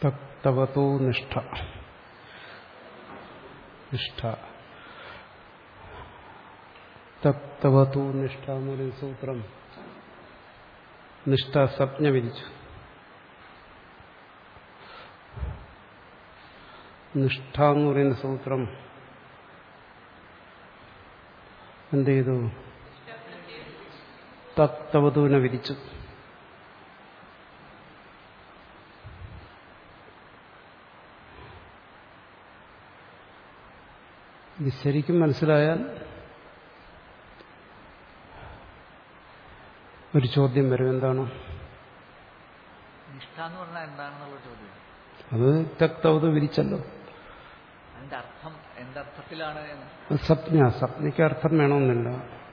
തക്തവതോ നിഷ്ഠ നിഷ്ഠ തക്തവതോ നിഷ്ഠ എന്ന് പറയുന്ന സൂത്രം നിഷ്ഠ സ്വപ്ന വിധിച്ചു നിഷ്ഠ എന്ന് പറയുന്ന സൂത്രം എന്ത് ചെയ്തു തക്തവതുവിനെ വിധിച്ചു ഇത് ശരിക്കും മനസ്സിലായാൽ ഒരു ചോദ്യം വരും എന്താണ് നിഷ്ഠ എന്ന് പറഞ്ഞാൽ എന്താണെന്നുള്ള ചോദ്യം അത് തക്തവത് വിധിച്ചല്ലോ അതിന്റെ അർത്ഥം എന്തർത്ഥത്തിലാണ് എന്ന് അത് സപ്ന സപ്നയ്ക്ക് അർത്ഥം വേണമെന്നില്ല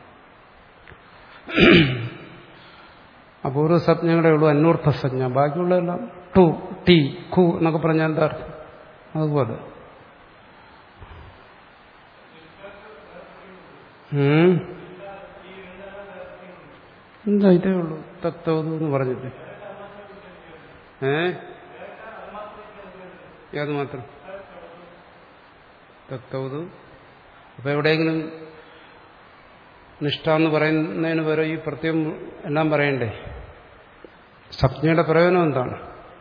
അപൂർവ സപ്നങ്ങളെ ഉള്ളൂ അന്വർത്ഥ സജ്ഞ ബാക്കിയുള്ളതെല്ലാം ടു ടി ഖു എന്നൊക്കെ പറഞ്ഞാൽ എന്താ അർത്ഥം അതുപോലെ ഉം. എന്താ ഇതേ ഉള്ളൂ തക്തവതു എന്ന് പറഞ്ഞിട്ട് ഏ ഏത് മാത്രം തക്തവതു അപ്പൊ എവിടെയെങ്കിലും നിഷ്ഠ എന്ന് പറയുന്നതിന് പകരം ഈ പ്രത്യേകം എല്ലാം പറയണ്ടേ സപ്നയുടെ പ്രയോജനം എന്താണ്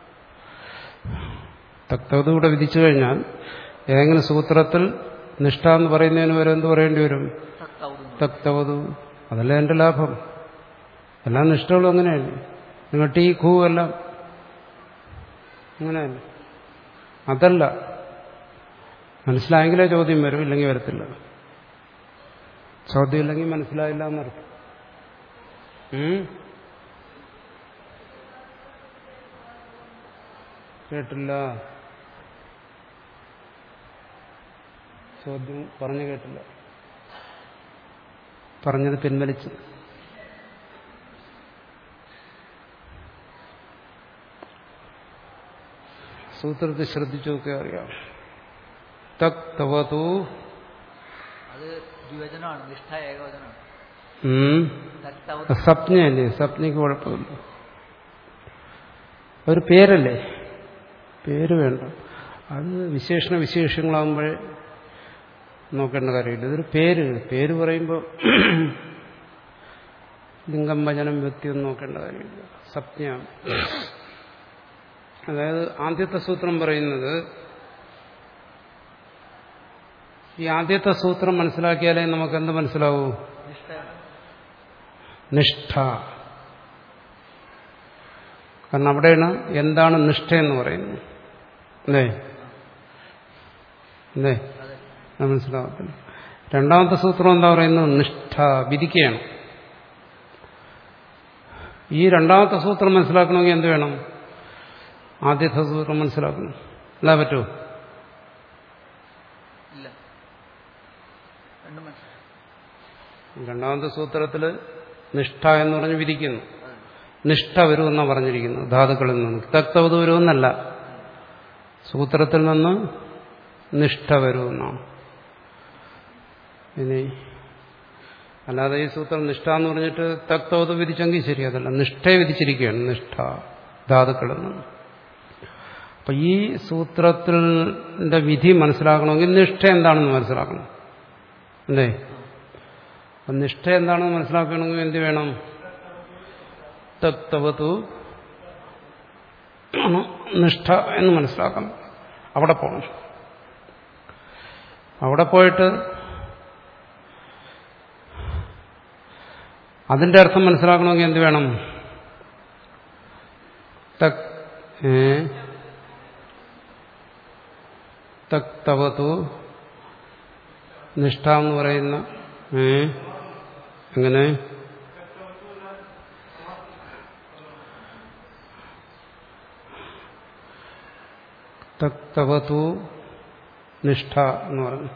തക്തവത് ഇവിടെ വിധിച്ചു കഴിഞ്ഞാൽ ഏതെങ്കിലും സൂത്രത്തിൽ നിഷ്ഠ എന്ന് പറയുന്നതിന് വരെ എന്ത് പറയേണ്ടി വരും തത്തൗതു തക്തവതു അതല്ല എന്റെ ലാഭം എല്ലാം നിഷ്ഠകളും അങ്ങനെയല്ലേ നിങ്ങൾ ടീ ഖൂ എല്ലാം അങ്ങനെയല്ല അതല്ല മനസ്സിലായെങ്കിലേ ചോദ്യം വരും ഇല്ലെങ്കിൽ വരത്തില്ല ചോദ്യം ഇല്ലെങ്കിൽ മനസ്സിലായില്ല എന്നർത്ഥം ഉം? കേട്ടില്ല ചോദ്യം പറഞ്ഞു കേട്ടില്ല പറഞ്ഞത് പിൻവലിച്ച് സൂത്രത്തെ ശ്രദ്ധിച്ചു നോക്കിയാൽ അറിയാം തക് തവതു അത് ദ്വിവചനമാണ് നിഷ്ഠ ഏകവചനമാണ് ഉം. തത്തൗതു സപ്നയല്ലേ സപ്നയ്ക്ക് കുഴപ്പമില്ല ഒരു പേരല്ലേ പേര് വേണ്ട അത് വിശേഷണ വിശേഷങ്ങളാകുമ്പോഴേ നോക്കേണ്ട കാര്യമില്ല ഇതൊരു പേര് പേര് പറയുമ്പോൾ ലിംഗം വചനം വ്യക്തിയൊന്നും നോക്കേണ്ട കാര്യമില്ല സപ്നയാണ് അതായത് ആദ്യത്തെ സൂത്രം പറയുന്നത് ഈ ആദ്യത്തെ സൂത്രം മനസ്സിലാക്കിയാലേ നമുക്ക് എന്ത് മനസ്സിലാവൂ നിഷ്ഠയാണ് നിഷ്ഠ കാരണം അവിടെയാണ് എന്താണ് നിഷ്ഠ എന്ന് പറയുന്നത് അല്ലേ അല്ലേ അതെ അത് മനസ്സിലാവത്തില്ല രണ്ടാമത്തെ സൂത്രം എന്താ പറയുന്നത് നിഷ്ഠ വിധിക്കുകയാണ് ഈ രണ്ടാമത്തെ സൂത്രം മനസ്സിലാക്കണമെങ്കിൽ എന്ത് വേണം ആദ്യത്തെ സൂത്രം മനസ്സിലാക്കണം അല്ല പറ്റുമോ ഇല്ല രണ്ടും മനസ്സിലായി രണ്ടാമത്തെ സൂത്രത്തിൽ നിഷ്ഠ എന്ന് പറഞ്ഞ് വിധിക്കുന്നു അതെ നിഷ്ഠ വരുമെന്നാണ് പറഞ്ഞിരിക്കുന്നത് ധാതുക്കളിൽ നിന്ന് തക്തവത് വരുമെന്നല്ല സൂത്രത്തിൽ നിന്ന് നിഷ്ഠ വരുമെന്നാണ് ഇനി അല്ലാതെ ഈ സൂത്രം നിഷ്ഠ എന്ന് പറഞ്ഞിട്ട് തക്തവത് വിധിച്ചെങ്കിൽ ശരി അതല്ല നിഷ്ഠയെ വിധിച്ചിരിക്കുകയാണ് നിഷ്ഠ ധാതുക്കളിൽ നിന്ന് അപ്പൊ ഈ സൂത്രത്തിന്റെ വിധി മനസ്സിലാക്കണമെങ്കിൽ നിഷ്ഠ എന്താണെന്ന് മനസ്സിലാക്കണം അല്ലേ അപ്പൊ നിഷ്ഠ എന്താണെന്ന് മനസ്സിലാക്കണമെങ്കിൽ എന്ത് വേണം തത്വതു ആണ് നിഷ്ഠ എന്ന് മനസ്സിലാക്കണം അവിടെ പോകണം അവിടെ പോയിട്ട് അതിന്റെ അർത്ഥം മനസ്സിലാക്കണമെങ്കിൽ എന്ത് വേണം തക് ഏ തക് തവതു നിഷ്ഠ എന്ന് പറയുന്ന ഏ എങ്ങനെ തക്തവതു നിഷ്ഠ എന്ന് പറഞ്ഞു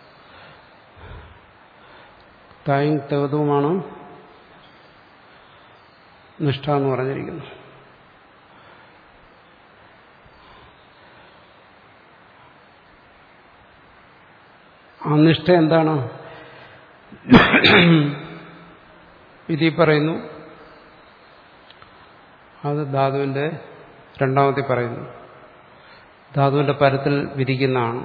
തായും തവതുമാണ് നിഷ്ഠ എന്ന് പറഞ്ഞിരിക്കുന്നു ആ നിഷ്ഠ എന്താണ് വിധി പറയുന്നു അത് ധാതുവിന്റെ രണ്ടാമത്തെ പറയുന്നു ധാതുവിന്റെ പരത്തിൽ വിധിക്കുന്നതാണ്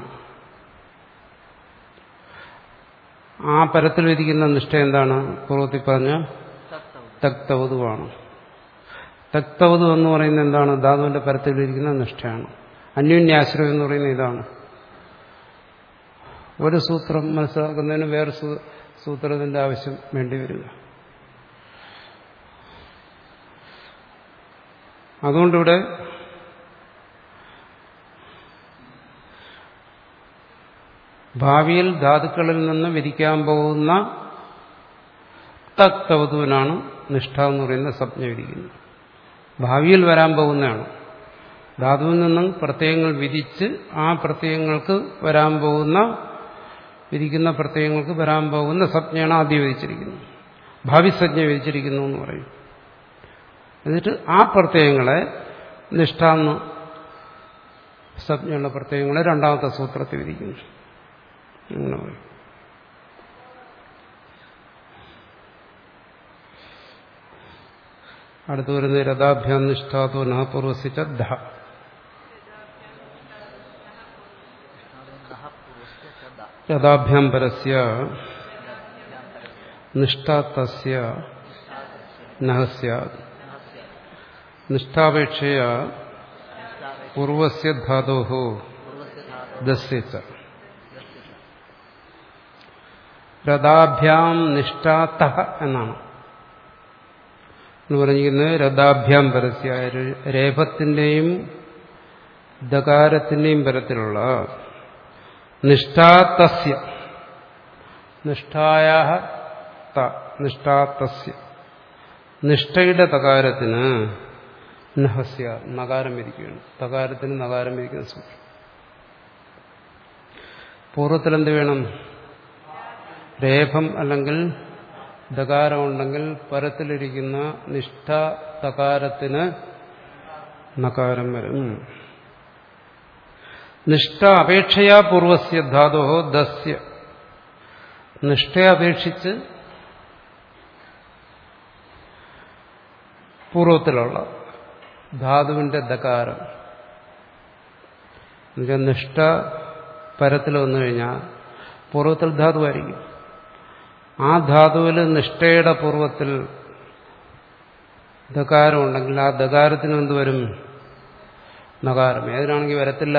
ആ പരത്തിൽ വിധിക്കുന്ന നിഷ്ഠ എന്താണ് പൂർവ്വത്തിൽ പറഞ്ഞ തക്തൗ തക്തവതുവാണ് തക്തവതു എന്ന് പറയുന്നത് എന്താണ് ധാതുവിന്റെ പരത്തിൽ വിധിക്കുന്ന നിഷ്ഠയാണ് അന്യോന്യാശ്രയം എന്ന് പറയുന്നത് ഇതാണ് ഒരു സൂത്രം മനസ്സിലാക്കുന്നതിന് വേറെ സൂ- സൂത്രത്തിന്റെ ആവശ്യം വേണ്ടി വരിക അതുകൊണ്ടിവിടെ ഭാവിയിൽ ധാതുക്കളിൽ നിന്ന് വിധിക്കാൻ പോകുന്ന തക്തവതുവിനാണ് നിഷ്ഠ എന്ന് പറയുന്ന സംജ്ഞ വിധിക്കുന്നത് ഭാവിയിൽ വരാൻ പോകുന്നതാണ് ധാതുവിൽ നിന്നും പ്രത്യയങ്ങൾ വിധിച്ച് ആ പ്രത്യയങ്ങൾക്ക് വരാൻ പോകുന്ന വിധിക്കുന്ന പ്രത്യയങ്ങൾക്ക് വരാൻ പോകുന്ന സംജ്ഞയാണ് ആദ്യം വിധിച്ചിരിക്കുന്നത് ഭാവി സംജ്ഞ വിധിച്ചിരിക്കുന്നു എന്ന് പറയും എന്നിട്ട് ആ പ്രത്യയങ്ങളെ നിഷ്ഠാന്ന് സംജ്ഞയുള്ള പ്രത്യയങ്ങളെ രണ്ടാമത്തെ സൂത്രത്തിൽ വിധിക്കുന്നു അങ്ങനെ പറയും അടുത്ത് വരുന്ന രഥാഭ്യാം നിഷ്ഠാതോ നഹ പൂർവസിച്ച ധ നഹ പൂർവസ്യ ശ്രദ്ധ രഥാഭ്യാം പരസ്യ നിഷ്ഠാ തസ്യ നഹ സ്യാത് നിഷ്ഠാപേക്ഷയ പൂർവസ്യ ധാതോ പൂർവസ്യ ധാതു ദസ്യ ച രഥാഭ്യാം നിഷ്ഠാത എന്നാണ് എന്ന് പറഞ്ഞിരിക്കുന്നത് രഥാഭ്യാം പരസ്യ രേഫത്തിന്റെയും ദകാരത്തിന്റെയും പരത്തിലുള്ള നിഷ്ഠാതസ്യ നിഷ്ഠായ ത നിഷ്ഠാതസ്യ നിഷ്ഠയുടെ തകാരത്തിന് നഹസ്യ നകാരം വിധിക്കുകയാണ് തകാരത്തിന് നകാരം വിധിക്കുന്ന സൂത്രം പൂർവ്വത്തിൽ എന്ത് വേണം രേഫം അല്ലെങ്കിൽ ദകാരം ഉണ്ടെങ്കിൽ പരത്തിലിരിക്കുന്ന നിഷ്ഠ തകാരത്തിന് നകാരം വരും നിഷ്ഠ അപേക്ഷയാ പൂർവസ്യ ധാതോ ദസ്യ നിഷ്ഠയെ അപേക്ഷിച്ച് പൂർവത്തിലുള്ള ധാതുവിന്റെ ദകാരം എന്നുവെച്ചാൽ നിഷ്ഠ പരത്തിൽ വന്നു കഴിഞ്ഞാൽ പൂർവ്വത്തിൽ ധാതുവായിരിക്കും ആ ധാതുവിൽ നിഷ്ഠയുടെ പൂർവ്വത്തിൽ ദകാരം ഉണ്ടെങ്കിൽ ആ ദകാരത്തിന് എന്ത് വരും നകാരം ഏതിനാണെങ്കിൽ വരത്തില്ല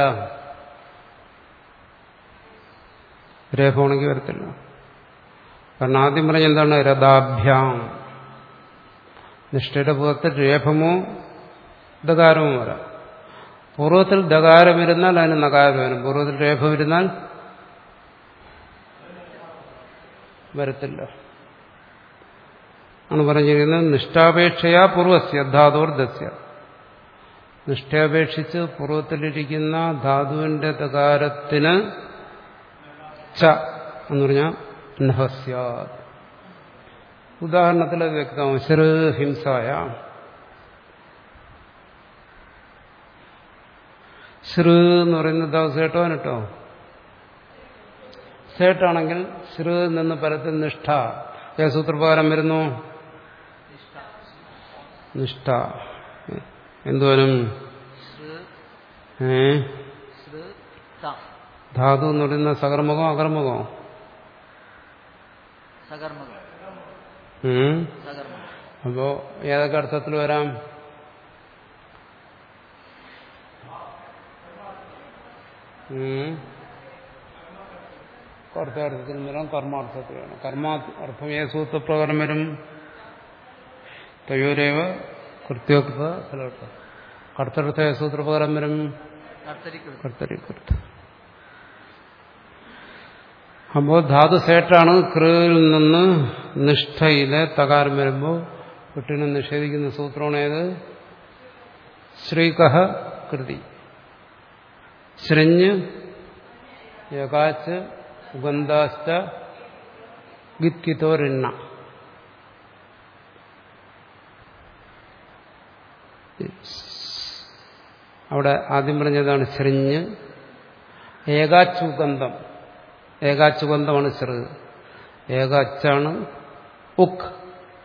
രേഖമാണെങ്കിൽ വരത്തില്ല കാരണം ആദ്യം പറഞ്ഞ എന്താണ് രഥാഭ്യാം നിഷ്ഠയുടെ പൂർവ്വത്തിൽ രേഖമോ ദകാരമോ വരാം പൂർവ്വത്തിൽ ദകാരം ഇരുന്നാൽ അതിന് നകാരം വരും പൂർവ്വത്തിൽ രേഖ ഇരുന്നാൽ വരത്തില്ല ആണ് പറഞ്ഞിരിക്കുന്നത് നിഷ്ഠാപേക്ഷയാ പൂർവസ്യ ധാതോർ ദസ്യ നിഷ്ഠയപേക്ഷിച്ച് പൂർവ്വത്തിലിരിക്കുന്ന ധാതുവിന്റെ തകാരത്തിന് ച എന്ന് പറഞ്ഞാൽ നഹസ്യ ഉദാഹരണത്തിൽ അത് വ്യക്തമാവും ശ്രീ ഹിംസായ ശ്രീ എന്ന് പറയുന്ന ധാതു കേട്ടോ കേട്ടോ സേട്ടാണെങ്കിൽ ശ്രീ നിന്ന് പരത്തിൽ നിഷ്ഠ ഏ സൂത്രപ്രകാരം വരുന്നു നിഷ്ഠ എന്തുവരും ശ്ര് ഏ ശ്ര് ത ധാതു എന്ന് പറയുന്ന സകർമ്മകോ അകർമ്മകോ സകർമ്മകം ഉം. സകർമ്മകം അപ്പോ ഏതൊക്കെ അർത്ഥത്തിൽ വരാം ഉം. കർത്താർത്ഥത്തിൽ വരാം കർമാർത്ഥത്തിൽ വരാം കർമാ അർത്ഥം ഏത് സൂത്രപ്രകാരം വരും തയോരേവ കൃത്യോക്ത ഫലോക്ത കർത്തർത്ഥ ഏത് സൂത്രപ്രകാരം വരും കർത്തരിക്കും കർത്തരിക്കൃത്ത് അപ്പോൾ ധാതു സേട്ടാണ് കൃയിൽ നിന്ന് നിഷ്ഠയിലെ തകാരം വരുമ്പോൾ കുട്ടിനെ നിഷേധിക്കുന്ന സൂത്രമാണ് ഏത് ശ്രീകഹ കൃതി ശൃഞ്ഞ് യകാച്ച് ഉഗന്ധാശ്ച ഗിത്കിതോരെണ്ണ അവിടെ ആദ്യം പറഞ്ഞതാണ് ശൃഞ്ഞ് ഏകാച്ചുഗന്ധം ഏകാച്ചുഗന്ധമാണ് ചെറു ഏകാച്ചാണ് ഉക്ക്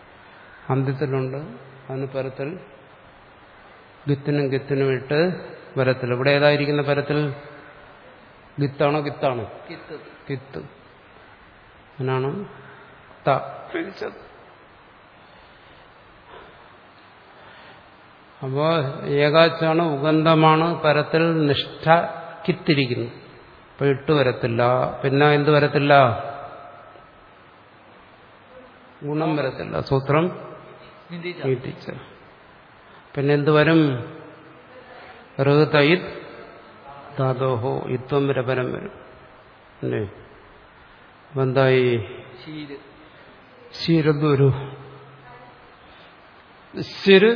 അന്ത്യത്തിലുണ്ട് അതിന് പരത്തിൽ ഗിത്തിനും ഗിത്തിനും ഇട്ട് പരത്തിൽ ഇവിടെ ഏതായിരിക്കുന്ന പരത്തിൽ ഗിത്താണോ ഗിത്താണോ കിത്ത് കിത്ത് അതിനാണ് ത വിളിച്ചത് അപ്പോ ഏകാച്ചാണ് ഉഗന്ധമാണ് പരത്തിൽ നിഷ്ഠ കിത്തിരിക്കുന്നു അപ്പൊ ഇട്ട് വരത്തില്ല പിന്നെ എന്ത് വരത്തില്ല ഗുണം വരത്തില്ല സൂത്രം നിന്ദിച്ച നീട്ടിച്ച് പിന്നെ എന്ത് വരും ഋതയിത് ധാതോഹോ ഇത്വം രപരം വരും അല്ലേ അപ്പൊ എന്തായി ശീല് ശിരദുരു ശിര്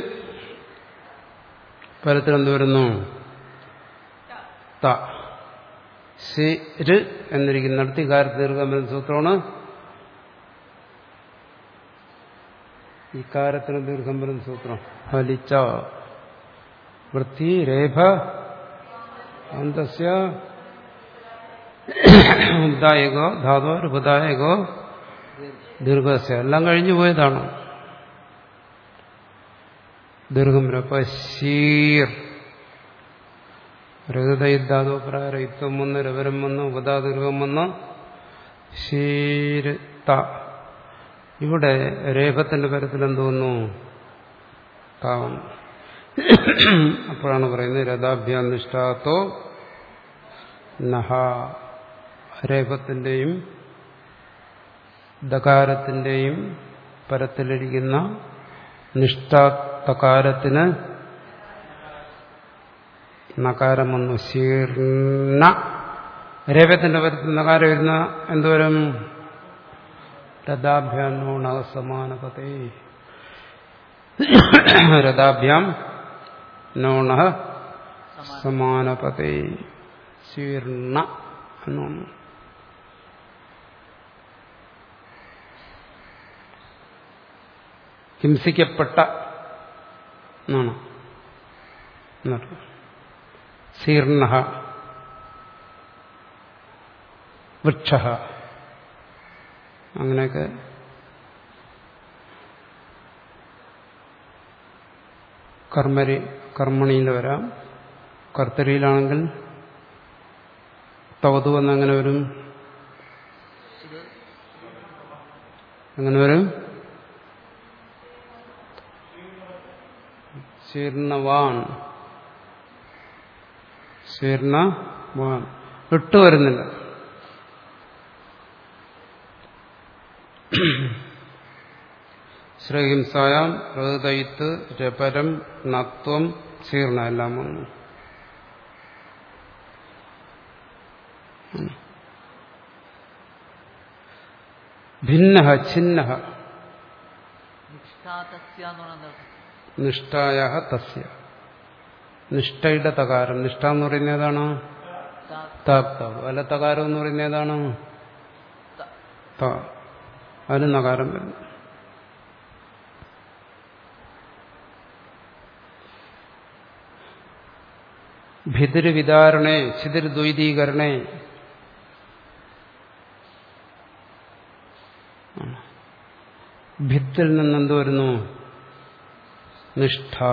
പരത്തിൽ എന്ത് വരുന്നു ത ശിര് എന്നിരിക്കുന്നിടത്ത് ഇക്കാര്യത്തിൽ ദീർഘം വരുന്ന സൂത്രമാണ് ഇക്കാരത്തിന് ദീർഘം വരുന്ന സൂത്രം ഫലിച്ച വൃത്തി രേഖ അന്തസ്യ ഉദ്ദായകോ ധാതോ രൂപദായകോ ദീർഘസ്യ എല്ലാം കഴിഞ്ഞു പോയതാണ് ദീർഘം അപ്പൊ ശീർ രഹിതയുദ്ധാതോ പ്രാരയിത്വം വന്ന് രവരം വന്ന് ഉപതാ ദീർഘം വന്ന് ശീർത്ത ഇവിടെ രേഖത്തിന്റെ പരത്തിൽ എന്തോന്നു താവം അപ്പോഴാണ് പറയുന്നത് രഥാഭ്യാനിഷ്ഠാത്തോ നഹ രേഖത്തിന്റെയും ദകാരത്തിന്റെയും പരത്തിലിരിക്കുന്ന നിഷ്ഠാത്തകാരത്തിന് നകാരം വന്നു ശീർണ രേഖത്തിന്റെ പരത്തിൽ നകാരം വരുന്ന എന്തുവരും രഥാഭ്യാം സമാനപതേ രഥാഭ്യാം നോണ സമാനം സമാനപതേ ശീർണ എന്നാണ് ഹിംസിക്കപ്പെട്ട എന്നാണ് എന്നർത്ഥം. ശീർണ വൃക്ഷ അങ്ങനെയൊക്കെ കർമ്മരി കർമ്മണിയിൽ വരാം കർത്തരിയിലാണെങ്കിൽ തവതു എന്നങ്ങനെ വരും ഇത് അങ്ങനെ വരും ശീർണവാൻ ശീർണവാൻ ഇട്ട് വരുന്നില്ല ശ്രീഹിംസായാം ഹൃദയിത്ത് രപരം നത്വം ശീർണ എല്ലാം വന്നു ഭിന്ന ഛിന്ന നിഷ്ഠാതസ്യ എന്ന് പറഞ്ഞാൽ നിഷ്ഠായ തസ്യ നിഷ്ഠയുടെ തകാരം നിഷ്ഠ എന്ന് പറയുന്നത് ഏതാണ് താക്താവ് അല്ല തകാരം എന്ന് പറയുന്നത് ഏതാണ് ത അതിന് നകാരം വരുന്നു ഭിതിര് വിതാരണേ ചിതിര് ദ്വൈതീകരണേ ഭിത്തിൽ നിന്നെന്ത് വരുന്നു നിഷ്ഠ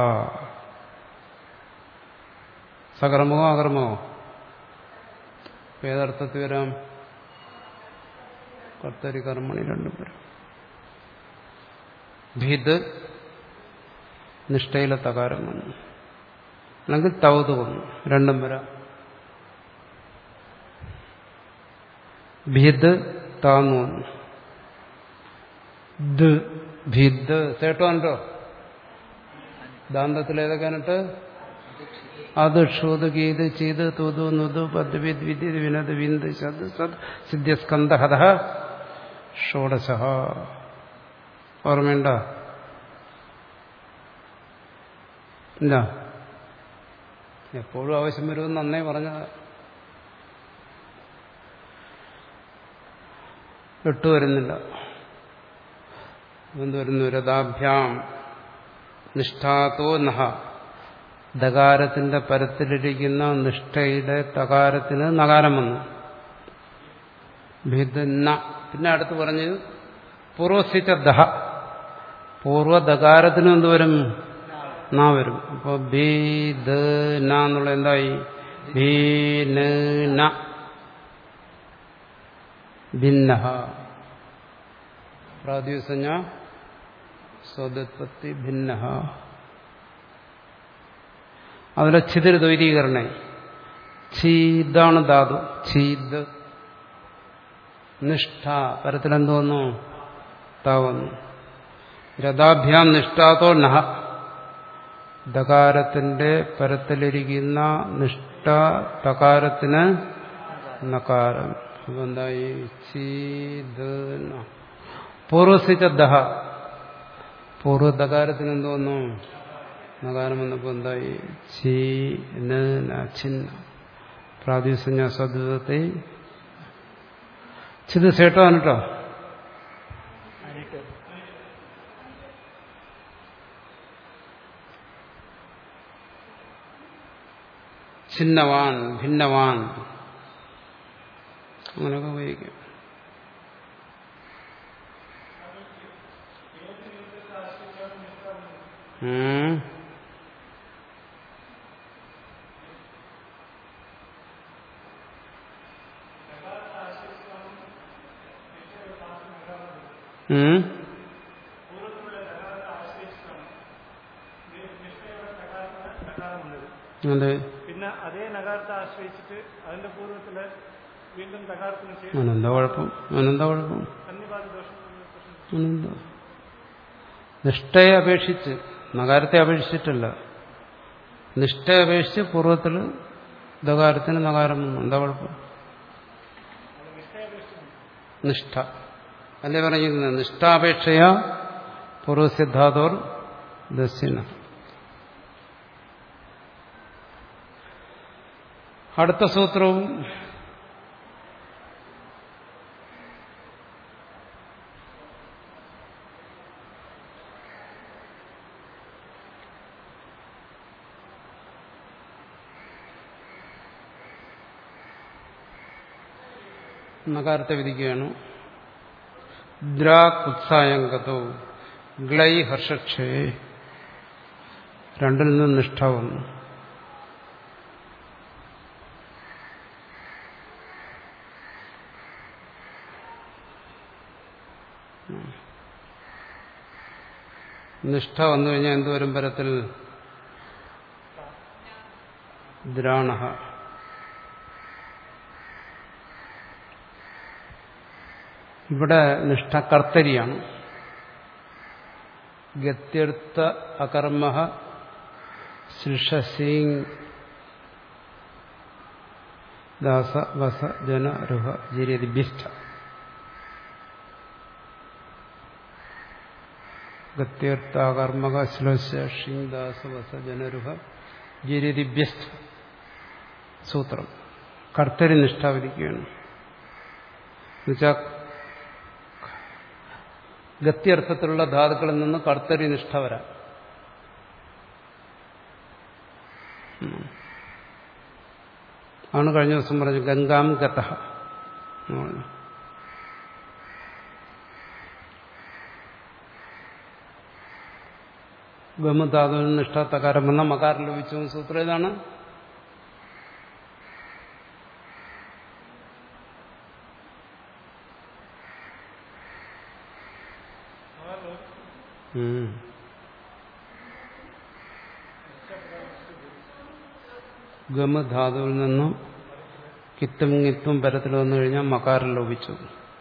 സകർമ്മമോ അകർമ്മമോ ഏതർത്ഥത്തിൽ വരാം കർത്തരി കർമ്മണി രണ്ടും വരാം ഭിത് നിഷ്ഠയിലെ തകാരം വന്നു അല്ലെങ്കിൽ തവത് വന്നു രണ്ടും വരാം ഭിത് താന്നു വന്നു ദ് ഭിത് കേട്ടോ ദാന്തത്തിൽ ഏതൊക്കെയാണിട്ട് അത് ക്ഷൂത് ഗീത് ചീത് തുതു നുതു പദ്വിദ് വിദ്യത് വിനത് വിന്ത് ശത് സത് സിദ്ധ്യസ്കന്ധ ഹത ഷോഡശ ഓർമ്മയുണ്ട ഇല്ല എപ്പോഴും ആവശ്യം വരുമെന്ന് നന്നേ പറഞ്ഞത് എട്ട് വരുന്നില്ല എന്ത് വരുന്നു രഥാഭ്യാം നിഷ്ഠാത്തോ നഹ ദകാരത്തിന്റെ പരത്തിലിരിക്കുന്ന നിഷ്ഠയുടെ തകാരത്തിന് നകാരം വന്നു ഭിന്ന പിന്നെ അടുത്ത് പറഞ്ഞത് പൂർവസിച്ച ദഹ പൂർവ്വദകാരത്തിന് എന്തുവരും ന വരും അപ്പോൾ ബി ദ ന എന്നുള്ള എന്തായി ബി ന ന ഭിന്ന പ്രാതിസഞ്ജ സ്വദത്പത്തി ഭിന്ന അതിലെ ഛിതിർ ദ്വൈതീകരണേ ഛീദാണ് ധാതു ഛീദ് നിഷ്ഠ പരത്തിലെന്തോന്നു താവുന്നു രഥാഭ്യാം നിഷ്ഠാതോ നഹ ദകാരത്തിന്റെ പരത്തിലിരിക്കുന്ന നിഷ്ഠ തകാരത്തിന് നകാരം അപ്പൊ എന്തായി ചീദ് പൂർവസിച്ച ദഹ പൂർവ്വദകാരത്തിന് എന്തോന്നു നകാരം വന്നപ്പോ എന്തായി ചീ ചിന്ന പ്രാതിസഞ്ജ സദ്വത്തെ ചിത് സേട്ടാണ് കേട്ടോ അനിട്ട് ഛിന്നവാൻ ഭിന്നവാൻ അങ്ങനെയൊക്കെ ഉപയോഗിക്കും ഉം. ഉം. അതെ പിന്നെ അതേ നഗാരത്തെ ആശ്രയിച്ചിട്ട് അതിന്റെ പൂർവ്വത്തില് വീണ്ടും നഗാരത്തിന് ശേഷം അവനെന്താ കുഴപ്പം അവനെന്താ കുഴപ്പം അന്യപാത ദോഷം എന്ന പ്രശ്നം അവനെന്താ നിഷ്ഠയെ അപേക്ഷിച്ച് നഗാരത്തെ അപേക്ഷിച്ചിട്ടല്ല നിഷ്ഠയെ അപേക്ഷിച്ച് പൂർവ്വത്തിൽ ദകാരത്തിന് നഗാരം വന്നു എന്താ കുഴപ്പം നിഷ്ഠ അല്ലേ പറഞ്ഞിരുന്നത് നിഷ്ഠാപേക്ഷയ പൂർവസിദ്ധാതോർ ദസ്യന അടുത്ത സൂത്രവും നകാരത്തെ വിധിക്കുകയാണ് ദ്രാകുത്സായങ്കതോ ഗ്ലൈ ഹർഷക്ഷേ രണ്ടിൽ നിന്നും നിഷ്ഠ വന്നു നിഷ്ഠ വന്നു കഴിഞ്ഞാൽ എന്തുവരും പരത്തിൽ ദ്രാണ ഇവിടെ നിഷ്ഠ കർത്തരിയാണ് ഗത്യർത്ഥ അകർമ്മ ശിഷസീങ് ദാസ വസ ജന രുഹ ജിര്യതിഭ്യസ്ഥ ഗത്യർത്ഥാകർമ്മക ശ്ലോഷിങ് ദാസ വസ ജനരുഹ ജിര്യതിഭ്യസ്ഥ സൂത്രം കർത്തരി നിഷ്ഠ വിധിക്കുകയാണ് എന്നുവെച്ചാൽ ഗത്യർത്ഥത്തിലുള്ള ധാതുക്കളിൽ നിന്ന് കർത്തരി നിഷ്ഠ വരാം ഉം. ആണ് കഴിഞ്ഞ ദിവസം പറഞ്ഞു ഗംഗാം ഗത ഗമധാതുവിന് നിഷ്ഠ തകാരം വന്ന മകാരം ലഭിച്ചു സൂത്രം ഏതാണ് ഉം. ഗമധാതുവിൽ നിന്നും കിത്തും കിത്തും പരത്തിൽ വന്നു കഴിഞ്ഞാൽ മകാരം ലോപിച്ചു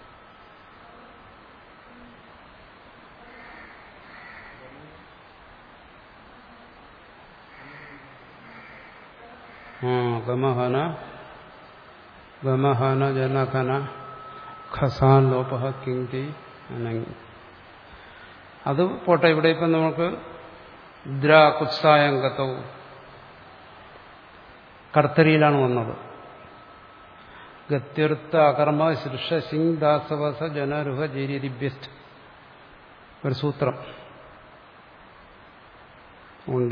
ആ ഗമഹന ഗമഹന ജനകന ഖസാൻ ലോപഹ കിങ്തി അനങ്ങി അത് പോട്ടെ ഇവിടെ ഇപ്പം നമുക്ക് ദ്രാ കുത്സായങ്കത്തവും കർത്തരിയിലാണ് വന്നത് ഗത്യർത്ഥ അകർമ്മ ശിർഷ സിംഗ് ദാസവസ ജനരുഹ ജീര്യദിഭ്യസ്ഥ ഒരു സൂത്രം ഉണ്ട്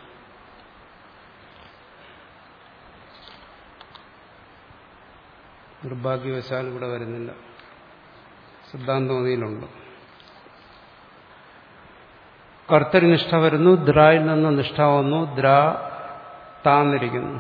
നിർഭാഗ്യവശാൽ ഇവിടെ വരുന്നില്ല സിദ്ധാന്തമതിയിലുണ്ട് കർത്തരി നിഷ്ഠ വരുന്നു ദ്രായിൽ നിന്ന് നിഷ്ഠ വന്നു ദ്രാ താന്നിരിക്കുന്നു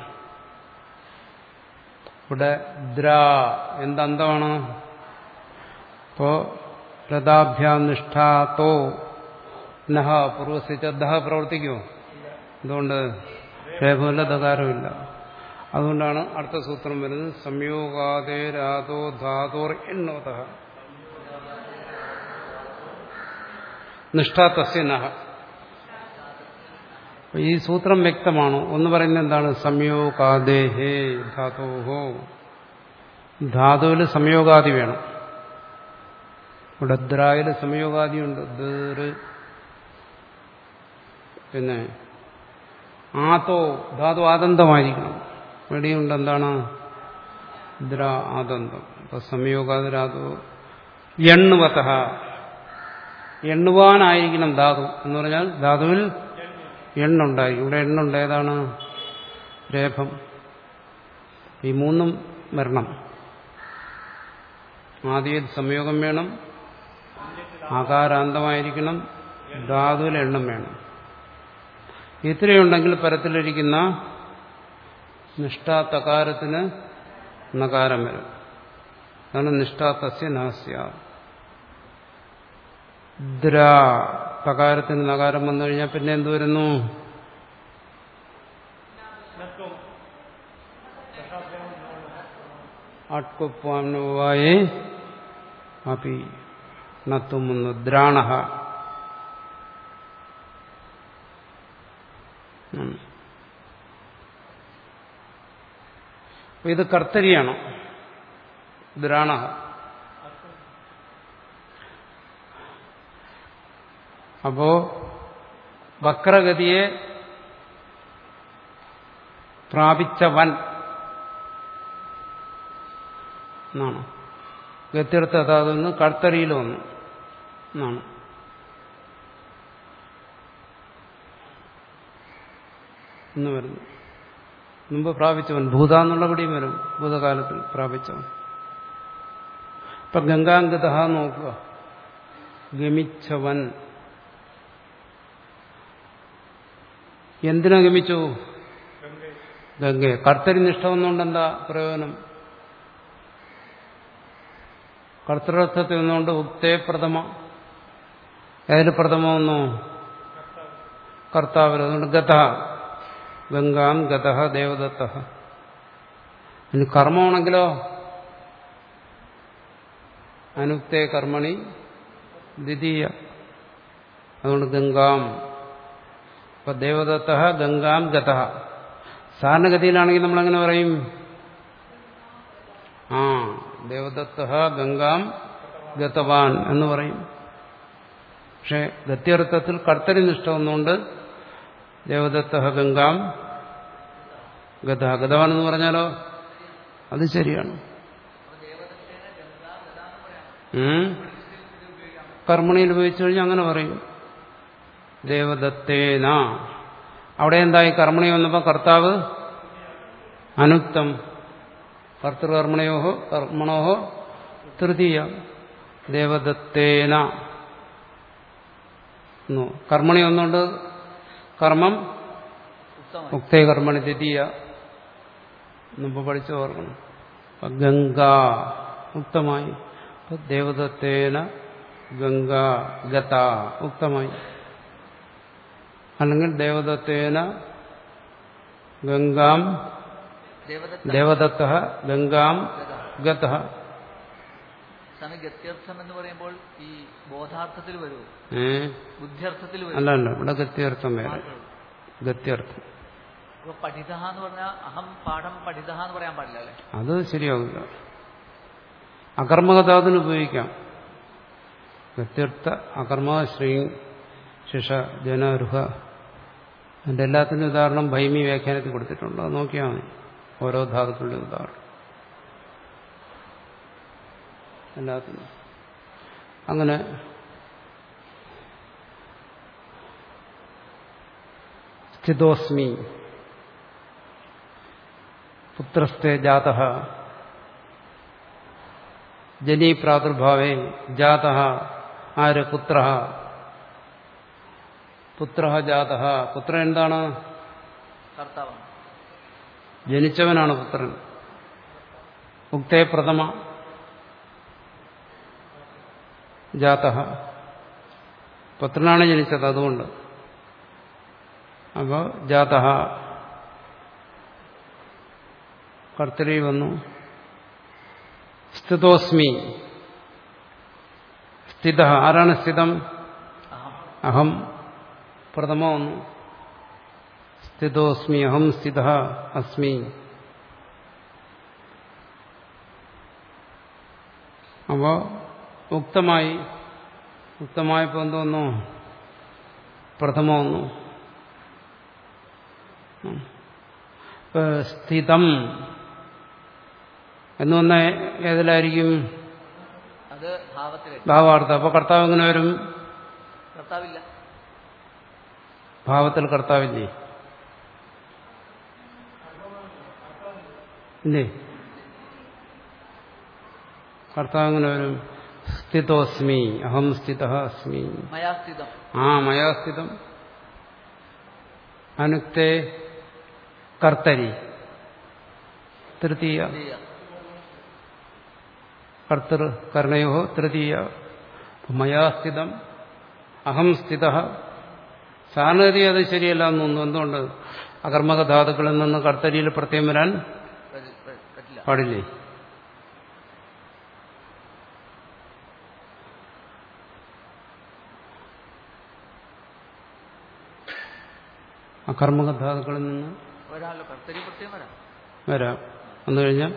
ഇവിടെ ദ്രാ എന്തന്തമാണ് ഇപ്പോ രഥാഭ്യാം നിഷ്ഠാത്തോ നഹ പൂർവസിച്ച ദഹ പ്രവർത്തിക്കുമോ എന്തുകൊണ്ട് രേഖമില്ല ദകാരമില്ല അതുകൊണ്ടാണ് അടുത്ത സൂത്രം വരുന്നത് സംയോഗാതേ രാതോ ധാതോർ എണ്ണോത നിഷ്ഠാ തസ്യ നഹ അപ്പൊ ഈ സൂത്രം വ്യക്തമാണ് ഒന്ന് പറയുന്നത് എന്താണ് സംയോഗാദേഹേ ധാതോഹോ ധാതുവിൽ സംയോഗാദി വേണം ഇവിടെ ദ്രായിൽ സംയോഗാദിയുണ്ട് ദീറ് പിന്നെ ആത്തോ ധാതു ആദന്തമായിരിക്കണം ഇവിടെയുണ്ട് എന്താണ് ദ്ര ആദന്തം അപ്പൊ സംയോഗാതിരാതു എണ്ണുവത എണ്ണുവാനായിരിക്കണം ധാതു എന്ന് പറഞ്ഞാൽ ധാതുവിൽ എണ്ണുണ്ടായി ഇവിടെ എണ്ണുണ്ട് ഏതാണ് രേഖം ഈ മൂന്നും വരണം ആദ്യം സംയോഗം വേണം ആകാരാന്തമായിരിക്കണം ധാതുവിൽ എണ്ണം വേണം ഇത്രയുണ്ടെങ്കിൽ പരത്തിലിരിക്കുന്ന നിഷ്ഠാതകാരത്തിന് നകാരം വരും അതാണ് നിഷ്ഠാതസ്യ നാസ്യ ദ്ര തകാരത്തിന് നകാരം വന്നു കഴിഞ്ഞാൽ പിന്നെ എന്ത് വരുന്നു നത്വം അട്കുപ്പാനുവായേ അപി നത്തും വന്നു ദ്രാണ ഇത് കർത്തരിയാണ് ദ്രാണ അപ്പോ വക്രഗതിയെ പ്രാപിച്ചവൻ എന്നാണ് ഗത്യർത്ഥ അതാത് നിന്ന് കർത്തരിയിൽ വന്നു എന്നാണ് എന്ന് വരുന്നു മുമ്പ് പ്രാപിച്ചവൻ ഭൂത എന്നുള്ളവിടെയും വരും ഭൂതകാലത്തിൽ പ്രാപിച്ചവൻ ഇപ്പൊ ഗംഗാംഗത നോക്കുക ഗമിച്ചവൻ എന്തിനാ ഗമിച്ചു ഗംഗയെ കർത്തരി നിഷ്ഠ വന്നുകൊണ്ട് എന്താ പ്രയോജനം കർത്തൃർത്ഥത്തിൽ നിന്നുകൊണ്ട് ഉക്തേ പ്രഥമ ഏതിൽ പ്രഥമ വന്നു കർത്താവിൽ അതുകൊണ്ട് ഗത ഗംഗാം ഗത ദേവദത്ത ഇനി കർമ്മമാണെങ്കിലോ അനുക്തേ കർമ്മണി ദ്വിതീയ അതുകൊണ്ട് ഗംഗാം അപ്പൊ ദേവദത്ത ഗംഗാം ഗത സാധാരണഗതിയിലാണെങ്കിൽ നമ്മളെങ്ങനെ പറയും ആ ദേവദത്ത ഗംഗാം ഗതവാൻ എന്ന് പറയും പക്ഷെ ഗത്യർത്ഥത്തിൽ കർത്തരി നിഷ്ഠ വന്നുകൊണ്ട് ദേവദത്ത ഗംഗാം ഗത ഗതവാൻ എന്ന് പറഞ്ഞാലോ അത് ശരിയാണ് ഉം. കർമ്മണിയിൽ ഉപയോഗിച്ചു കഴിഞ്ഞാൽ അങ്ങനെ പറയും ദേവദത്തേന അവിടെ എന്തായി കർമ്മണി വന്നപ്പോ കർത്താവ് അനുക്തം കർത്തൃകർമ്മണയോഹോ കർമ്മണോഹോ തൃതീയ ദേവദത്തേന എന്നു. കർമ്മണി ഒന്നുകൊണ്ട് കർമ്മം ഉത്തമം മുക്തേ കർമ്മണി ദ്വിതീയ മുമ്പ് പഠിച്ചു ഓർക്കണം അപ്പൊ ഗംഗ ഉക്തമായി അപ്പൊ ദേവദത്തേന ഗംഗ ഗത ഉക്തമായി അല്ലെങ്കിൽ ദേവദത്തേന ഗംഗാം ദേവദത്ത ദേവദത്ത ഗംഗാം ഗത സ്വാമി ഗത്യർത്ഥം എന്ന് പറയുമ്പോൾ ഈ ബോധാർത്ഥത്തിൽ വരുമോ ഏ ബുദ്ധിയർത്ഥത്തിൽ അല്ല വരുമോ അല്ല ഇവിടെ ഗത്യർത്ഥം വേറെ മാത്രമേ ഉള്ളൂ. ഗത്യർത്ഥം അപ്പൊ പഠിത എന്ന് പറഞ്ഞാൽ അഹം പാഠം പഠിത എന്ന് പറയാൻ പാടില്ല അല്ലെ അത് ശരിയാവില്ല അകർമ്മകഥാതിന് ഉപയോഗിക്കാം വ്യത്യർത്ഥ അകർമ്മ ശ്രീ ശിഷ ജനരുഹ അതിന്റെ എല്ലാത്തിനും ഉദാഹരണം ഭൈമി വ്യാഖ്യാനത്തിൽ കൊടുത്തിട്ടുണ്ട് അത് നോക്കിയാൽ മതി ഓരോ ധാതുക്കളുടെ ഉദാഹരണം എല്ലാത്തിനും അങ്ങനെ സ്ഥിതോസ്മി പുത്രസ്ഥേ ജാത ജനീ പ്രാദുർഭാവേ ജാത ആര് പുത്ര പുത്ര ജാത പുത്രൻ എന്താണ് കർത്താവാണ് ജനിച്ചവനാണ് പുത്രൻ ഉക്തേ പ്രഥമ ജാത പുത്രനാണ് ജനിച്ചത് അതുകൊണ്ട് അപ്പോൾ ജാത കർത്തരി വന്നു സ്ഥിതോസ്മി സ്ഥിത ആരാണ് സ്ഥിതം അഹം അഹം പ്രഥമ വന്നു സ്ഥിതോസ്മി അഹം സ്ഥിത അസ്മി അപ്പോ ഉക്തമായി ഉക്തമായപ്പോ എന്തോന്നു പ്രഥമ വന്നു ഉം. ഇപ്പൊ സ്ഥിതം എന്ന് വന്ന ഏതിലായിരിക്കും അത് ഭാവത്തിലേക്ക് ഭാവാർത്ഥം അപ്പൊ കർത്താവ് എങ്ങനെ വരും കർത്താവില്ല ഭാവത്തിൽ കർത്താവില്ലേ ഇല്ലേ കർത്താവ് എങ്ങനെ വരും സ്ഥിതോസ്മി അഹം സ്ഥിത അസ്മി മയാ സ്ഥിതം ആ മയാ സ്ഥിതം അനുക്തേ കർത്തരി തൃതീയ ദ്വിതീയ. കർത്തൃ കർണയോ തൃതീയ മയാ സ്ഥിതം അഹം സ്ഥിത സാധാരണഗതി അത് ശരിയല്ല എന്ന് തോന്നുന്നു എന്തുകൊണ്ട് അകർമ്മക ധാതുക്കളിൽ നിന്ന് കർത്തരിയിൽ പ്രത്യേകം വരാൻ പറ്റി- പറ്റി- പറ്റില്ല പാടില്ലേ അകർമ്മക ധാതുക്കളിൽ നിന്ന് ഒരാളല്ലോ കർത്തരി പ്രത്യേകം വരാം വരാം വന്നു കഴിഞ്ഞാൽ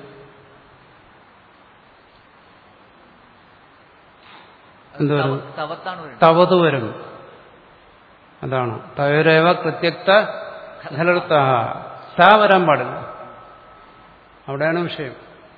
അത് എന്ത് വരും? തവ- തവത്താണ് വരുന്നത് തവത് വരും അതാണ് തവരേവ കൃത്യക്ത ഫലർത്ത ത വരാൻ പാടില്ല അവിടെയാണ് വിഷയം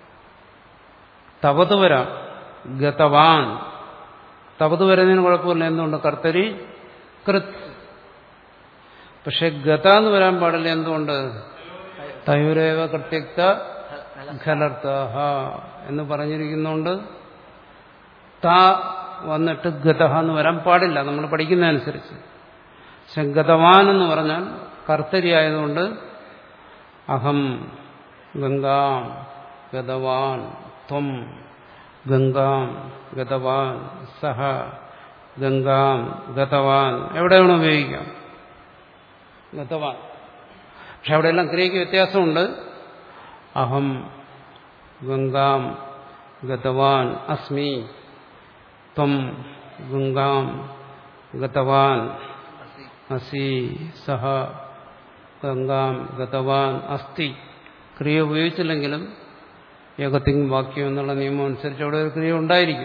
തവത് വരാം ഗതവാൻ തവത് വരുന്നതിന് കുഴപ്പമില്ല എന്തുകൊണ്ട് കർത്തരി കൃത് പക്ഷെ ഗത എന്ന് വരാൻ പാടില്ല എന്തുകൊണ്ട് തയുരേവ കൃത്യക്ത ഹ- ഹല- ഖലർത്ത എന്ന് പറഞ്ഞിരിക്കുന്നതുകൊണ്ട് ത വന്നിട്ട് ഗതഹ എന്ന് വരാൻ പാടില്ല നമ്മൾ പഠിക്കുന്നതനുസരിച്ച് പക്ഷെ ഗതവാൻ എന്ന് പറഞ്ഞാൽ കർത്തരിയായതുകൊണ്ട് അഹം ഗംഗാം ഗതവാൻ ത്വം ഗംഗാം ഗതവാൻ സഹ ഗംഗാം ഗതവാൻ എവിടെ വേണം ഉപയോഗിക്കാം ഗതവാൻ പക്ഷെ അവിടെയെല്ലാം ക്രിയയ്ക്ക് വ്യത്യാസമുണ്ട് അഹം ഗംഗാം ഗതവാൻ അസ്മി ത്വം ഗംഗാം ഗതവാൻ അസി. അസി സഹ ഗംഗാം ഗതവാൻ അസ്തി ക്രിയ ഉപയോഗിച്ചില്ലെങ്കിലും ഏകത്തിങ് വാക്യം എന്നുള്ള നിയമം അനുസരിച്ച് അവിടെ ഒരു ക്രിയ ഉണ്ടായിരിക്കും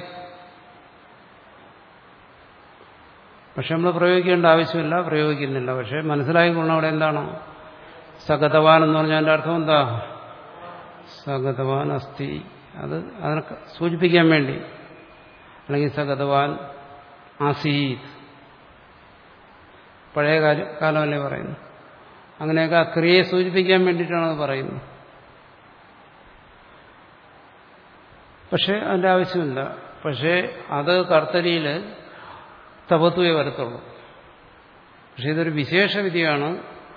പക്ഷെ നമ്മൾ പ്രയോഗിക്കേണ്ട ആവശ്യമില്ല പ്രയോഗിക്കുന്നില്ല പക്ഷെ മനസ്സിലായിക്കൊള്ളണം അവിടെ എന്താണ് സഗതവാൻ എന്ന് പറഞ്ഞാൽ അതിന്റെ അർത്ഥം എന്താ സഗതവാൻ അസ്ഥി അത് അതിനെ സൂചിപ്പിക്കാൻ വേണ്ടി അല്ലെങ്കിൽ സഗതവാൻ ആസീത് പഴയ കാലം കാലമല്ലേ പറയുന്നു അങ്ങനെയൊക്കെ ആ ക്രിയയെ സൂചിപ്പിക്കാൻ വേണ്ടിയിട്ടാണ് അത് പറയുന്നത് പക്ഷെ അതിന്റെ ആവശ്യമില്ല പക്ഷേ അത് കർത്തരിയിൽ തപത്വേ വരത്തുള്ളൂ പക്ഷെ ഇതൊരു വിശേഷ വിധിയാണ്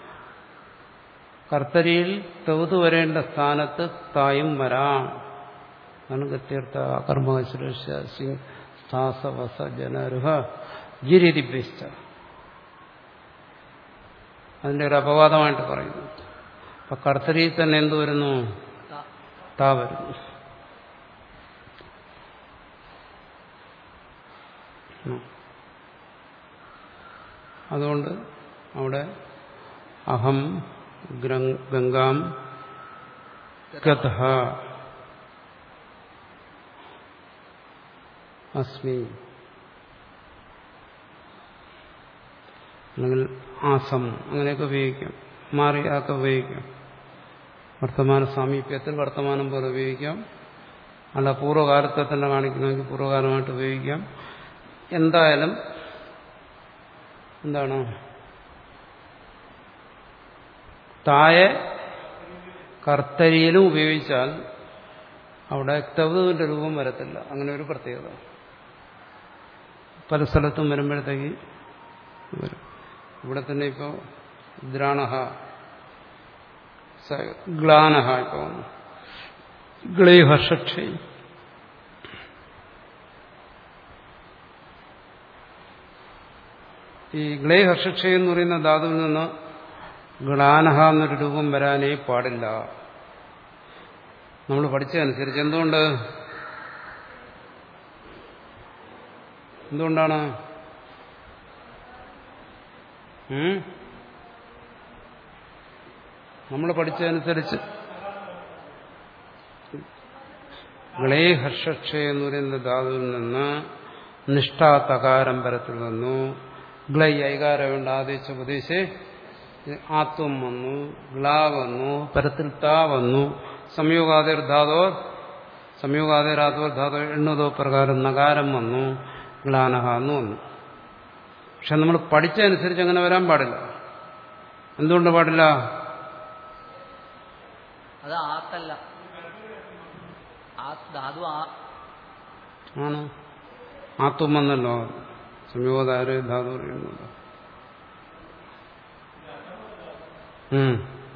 കർത്തരിയിൽ തൗത് വരേണ്ട സ്ഥാനത്ത് തായും വരാം അതാണ് ഗത്യർത്ഥ കർമ്മസുരക്ഷ സിംഗ് സ്ഥാസവസ ജനരുഹ ജിരിതിപ്പിച്ച അതിന്റെ ഒരു അപവാദമായിട്ട് പറയുന്നു അപ്പൊ കർത്തരിയിൽ തന്നെ എന്ത് വരുന്നു ത- താ വരുന്നു ഉം. അതുകൊണ്ട് അവിടെ അഹം ഗ്രങ്- ഗംഗാം ഗത അസ്മി അല്ലെങ്കിൽ ആസം അങ്ങനെയൊക്കെ ഉപയോഗിക്കാം മാറി അതൊക്കെ ഉപയോഗിക്കാം വർത്തമാന സാമീപ്യത്തിൽ വർത്തമാനം പോലെ ഉപയോഗിക്കാം അല്ല പൂർവ്വകാലത്തെ തന്നെ കാണിക്കണമെങ്കിൽ പൂർവ്വകാലമായിട്ട് ഉപയോഗിക്കാം എന്തായാലും എന്താണ് തായെ കർത്തരിയിലും ഉപയോഗിച്ചാൽ അവിടെ തവതുവിന്റെ രൂപം വരത്തില്ല അങ്ങനെ ഒരു പ്രത്യേകത പല സ്ഥലത്തും വരുമ്പോഴത്തേക്ക് വരും ഇവിടെ തന്നെ ഇപ്പോൾ ദ്രാണഹ സ- ഗ്ലാനഹ ഇപ്പോൾ വന്നു ഗ്ലൈഹർഷക്ഷേ ഈ ഗ്ലൈഹർഷക്ഷേ എന്ന് പറയുന്ന ധാതുവിൽ നിന്ന് ഗ്ലാനഹ എന്നൊരു രൂപം വരാനേ പാടില്ല നമ്മൾ പഠിച്ചതനുസരിച്ച് എന്തുകൊണ്ട് എന്തുകൊണ്ടാണ് ഉം? നമ്മൾ പഠിച്ചതനുസരിച്ച് ഗ്ലേഹർഷക്ഷ എന്ന് പറയുന്ന ധാതുവിൽ നിന്ന് നിഷ്ഠാ തകാരം പരത്തിൽ വന്നു ഗ്ലൈ ഐകാരം വേണ്ട ആദേശ ഉപദേശേ ആത്വം വന്നു ഗ്ലാ വന്നു പരത്തിൽ താ വന്നു സംയോഗാതിർ ധാതോ സംയോഗാതിരാത്വ ധാതോ എണ്ണതോ പ്രകാരം നകാരം വന്നു ഗ്ലാനഹ എന്ന് വന്നു പക്ഷെ നമ്മൾ പഠിച്ചതനുസരിച്ച് അങ്ങനെ വരാൻ പാടില്ല എന്തുകൊണ്ട് പാടില്ല അത് ആത്തല്ല ആ ധാതു ആ ആണ് ആത്വം വന്നല്ലോ സംയോഗാതിര ധാതു പറയുന്നത് ഉം.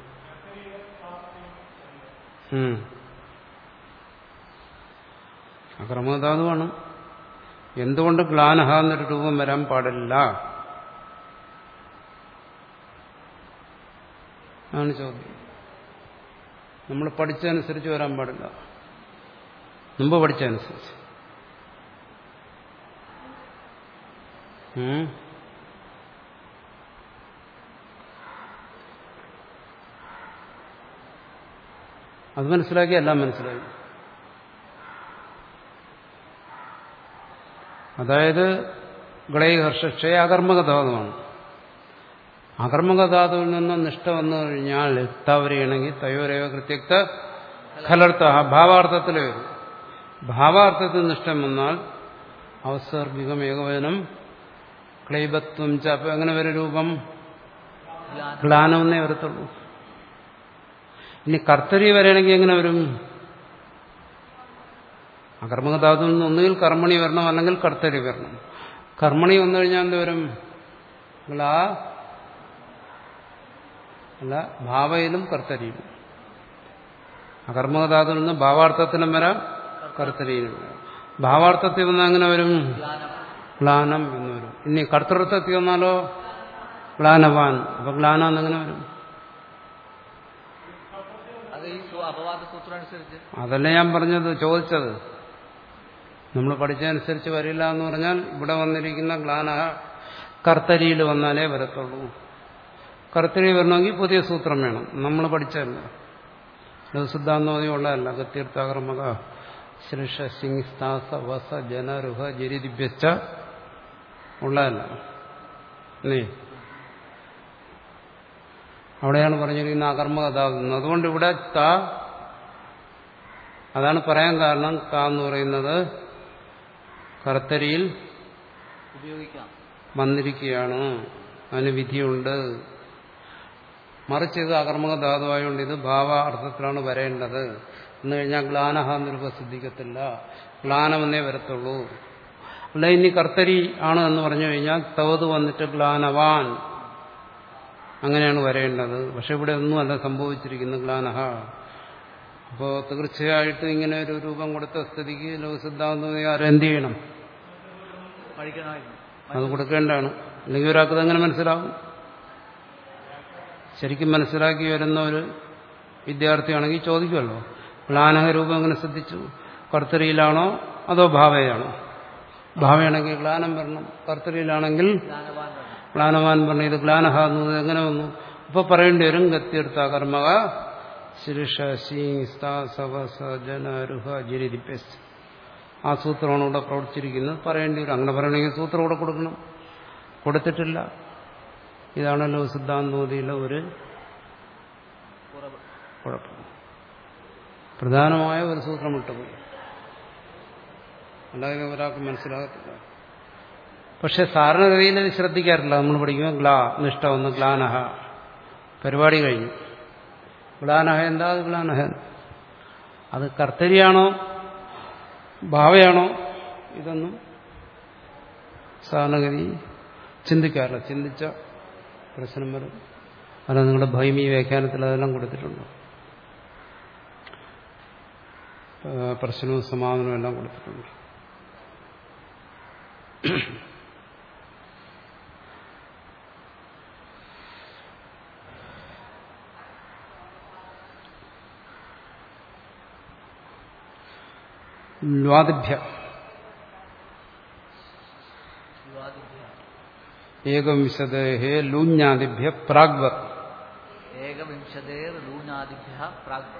ഉം. അക്രമധാതുവാണ് എന്തുകൊണ്ട് ഗ്ലാനഹ എന്നൊരു രൂപം വരാൻ പാടില്ല ആണ് ചോദ്യം നമ്മൾ പഠിച്ചതനുസരിച്ച് വരാൻ പാടില്ല മുമ്പ് പഠിച്ചതനുസരിച്ച് ഉം. അത് മനസ്സിലാക്കി എല്ലാം മനസ്സിലാക്കി അതായത് ഗ്ലൈഹർഷക്ഷയ അകർമ്മകധാതുവാണ് അകർമ്മകധാതുവിൽ നിന്ന് നിഷ്ഠ വന്നു കഴിഞ്ഞാൽ എത്താവരെയാണെങ്കിൽ തയോരേവ കൃത്യക്ത ഖലർത്ത ഭാവാർത്ഥത്തിൽ വരും ഭാവാർത്ഥത്തിൽ നിഷ്ഠം വന്നാൽ അവസർഗികം ഏകവചനം ക്ലൈബത്വം ച അപ്പൊ എങ്ങനെ വരും രൂപം ഗ്ലാനം ഗ്ലാനമെന്നേ വരത്തുള്ളൂ ഇനി കർത്തരി വരണമെങ്കിൽ എങ്ങനെ വരും അകർമ്മകധാതുവിൽ നിന്ന് ഒന്നുകിൽ കർമ്മണി വരണം അല്ലെങ്കിൽ കർത്തരി വരണം കർമ്മണി വന്നു കഴിഞ്ഞാൽ എന്ത് വരും ഗ്ലാ അല്ല ഭാവയിലും കർത്തരിയിലും അകർമ്മകധാതുവിൽ നിന്ന് ഭാവാർത്ഥത്തിനും വരാം കർത്തരിയിലും വരാം ഭാവാർത്ഥത്തിൽ വന്നാൽ എങ്ങനെ വരും ഗ്ലാനം ഗ്ലാനം എന്ന് വരും ഇനി കർത്തൃത്വത്തിൽ വന്നാലോ ഗ്ലാനവാൻ അപ്പൊ ഗ്ലാന എന്നെങ്ങനെ വരും അത് ഈ സു- അപവാദ സൂത്രം അനുസരിച്ച് അതല്ലേ ഞാൻ പറഞ്ഞത് ചോദിച്ചത് നമ്മൾ പഠിച്ചതനുസരിച്ച് വരില്ല എന്ന് പറഞ്ഞാൽ ഇവിടെ വന്നിരിക്കുന്ന ഗ്ലാന കർത്തരിയിൽ വന്നാലേ വരത്തുള്ളൂ കർത്തരി വരണമെങ്കിൽ പുതിയ സൂത്രം വേണം നമ്മൾ പഠിച്ചതല്ല സിദ്ധാന്തോതി ഉള്ളതല്ല ഗത്തീർത്ഥാകർമ്മക ശ്രീഷ സിംഗ് സ്ഥാസ വസ ജനരുഹ ജരിദിഭ്യച്ച ഉള്ളതല്ല നീ അവിടെയാണ് പറഞ്ഞിരിക്കുന്ന അകർമ്മകഥാകുന്നത് അതുകൊണ്ട് ഇവിടെ ത അതാണ് പറയാൻ കാരണം ക എന്ന് പറയുന്നത് കർത്തരിയിൽ ഉപയോഗിക്കാം വന്നിരിക്കുകയാണ് അതിന് വിധിയുണ്ട് മറിച്ച് ഇത് അകർമ്മക ധാതുവായതുകൊണ്ട് ഇത് ഭാവ അർത്ഥത്തിലാണ് വരേണ്ടത് എന്ന് കഴിഞ്ഞാൽ ഗ്ലാനഹ എന്നൊരു പ്രസിദ്ധിക്കത്തില്ല ഗ്ലാനമെന്നേ വരത്തുള്ളൂ അല്ല ഇനി കർത്തരി ആണ് എന്ന് പറഞ്ഞു കഴിഞ്ഞാൽ തവത് വന്നിട്ട് ഗ്ലാനവാൻ അങ്ങനെയാണ് വരേണ്ടത് പക്ഷെ ഇവിടെ ഒന്നുമല്ല സംഭവിച്ചിരിക്കുന്നത് ഗ്ലാനഹ അപ്പോൾ തീർച്ചയായിട്ടും ഇങ്ങനെ ഒരു രൂപം കൊടുത്ത സ്ഥിതിക്ക് ലോകസിദ്ധാന്തം ആരെന്ത് ചെയ്യണം പഠിക്കണമായിരുന്നു അത് കൊടുക്കേണ്ടതാണ് അല്ലെങ്കിൽ ഒരാൾക്ക് അങ്ങനെ മനസ്സിലാവും ശരിക്കും മനസ്സിലാക്കി വരുന്ന ഒരു വിദ്യാർത്ഥിയാണെങ്കിൽ ചോദിക്കുമല്ലോ ഗ്ലാനക രൂപം എങ്ങനെ ശ്രദ്ധിച്ചു കർത്തരിയിലാണോ അതോ ഭാവയാണോ ഭാവയാണെങ്കിൽ ഗ്ലാനം വരണം കർത്തരിയിലാണെങ്കിൽ ജ്ഞാനവാൻ വേണം ഗ്ലാനവാൻ പറഞ്ഞു ഇത് ഗ്ലാനഹ എന്നത് എങ്ങനെ വന്നു അപ്പൊ പറയേണ്ടി വരും ഗത്യർത്ഥ കർമ്മക ശിരിഷ സീങ് സ്ഥാ സവ സ ജന രുഹ ജിരിദിപ്പസ് ആ സൂത്രമാണ് ഇവിടെ പ്രവർത്തിച്ചിരിക്കുന്നത് പറയേണ്ടി വരും അങ്ങനെ പറയണമെങ്കിൽ സൂത്രം ഇവിടെ കൊടുക്കണം കൊടുത്തിട്ടില്ല ഇതാണല്ലോ സിദ്ധാന്തോതിയിലെ ഒരു കുറവ് കുഴപ്പം പ്രധാനമായ ഒരു സൂത്രം വിട്ടുപോയി അല്ലാതെ ഒരാൾക്ക് മനസ്സിലാകത്തില്ല പക്ഷെ സാധാരണഗതിയിൽ ഇത് ശ്രദ്ധിക്കാറില്ല നമ്മൾ പഠിക്കുമ്പോൾ ഗ്ലാ നിഷ്ഠ ഒന്ന് ഗ്ലാനഹ പരിപാടി കഴിഞ്ഞു ഗ്ലാനഹ എന്താ അത് ഗ്ലാനഹ അത് കർത്തരിയാണോ ഭാവയാണോ ഇതൊന്നും സാധാരണഗതി ചിന്തിക്കാറില്ല ചിന്തിച്ച പ്രശ്നം വരും അല്ല നിങ്ങളുടെ ഭൈമി വ്യാഖ്യാനത്തിൽ അതെല്ലാം കൊടുത്തിട്ടുണ്ട് ആ, പ്രശ്നവും സമാധാനവും എല്ലാം കൊടുത്തിട്ടുണ്ട് ല്വാദിഭ്യ യുവാദിഭ്യ ഏകവിംശതേ ലൂഞ്ഞാദിഭ്യ പ്രാഗ്വത് ഏകവിംശതേർ ലൂനാദിഭ്യ പ്രാഗ്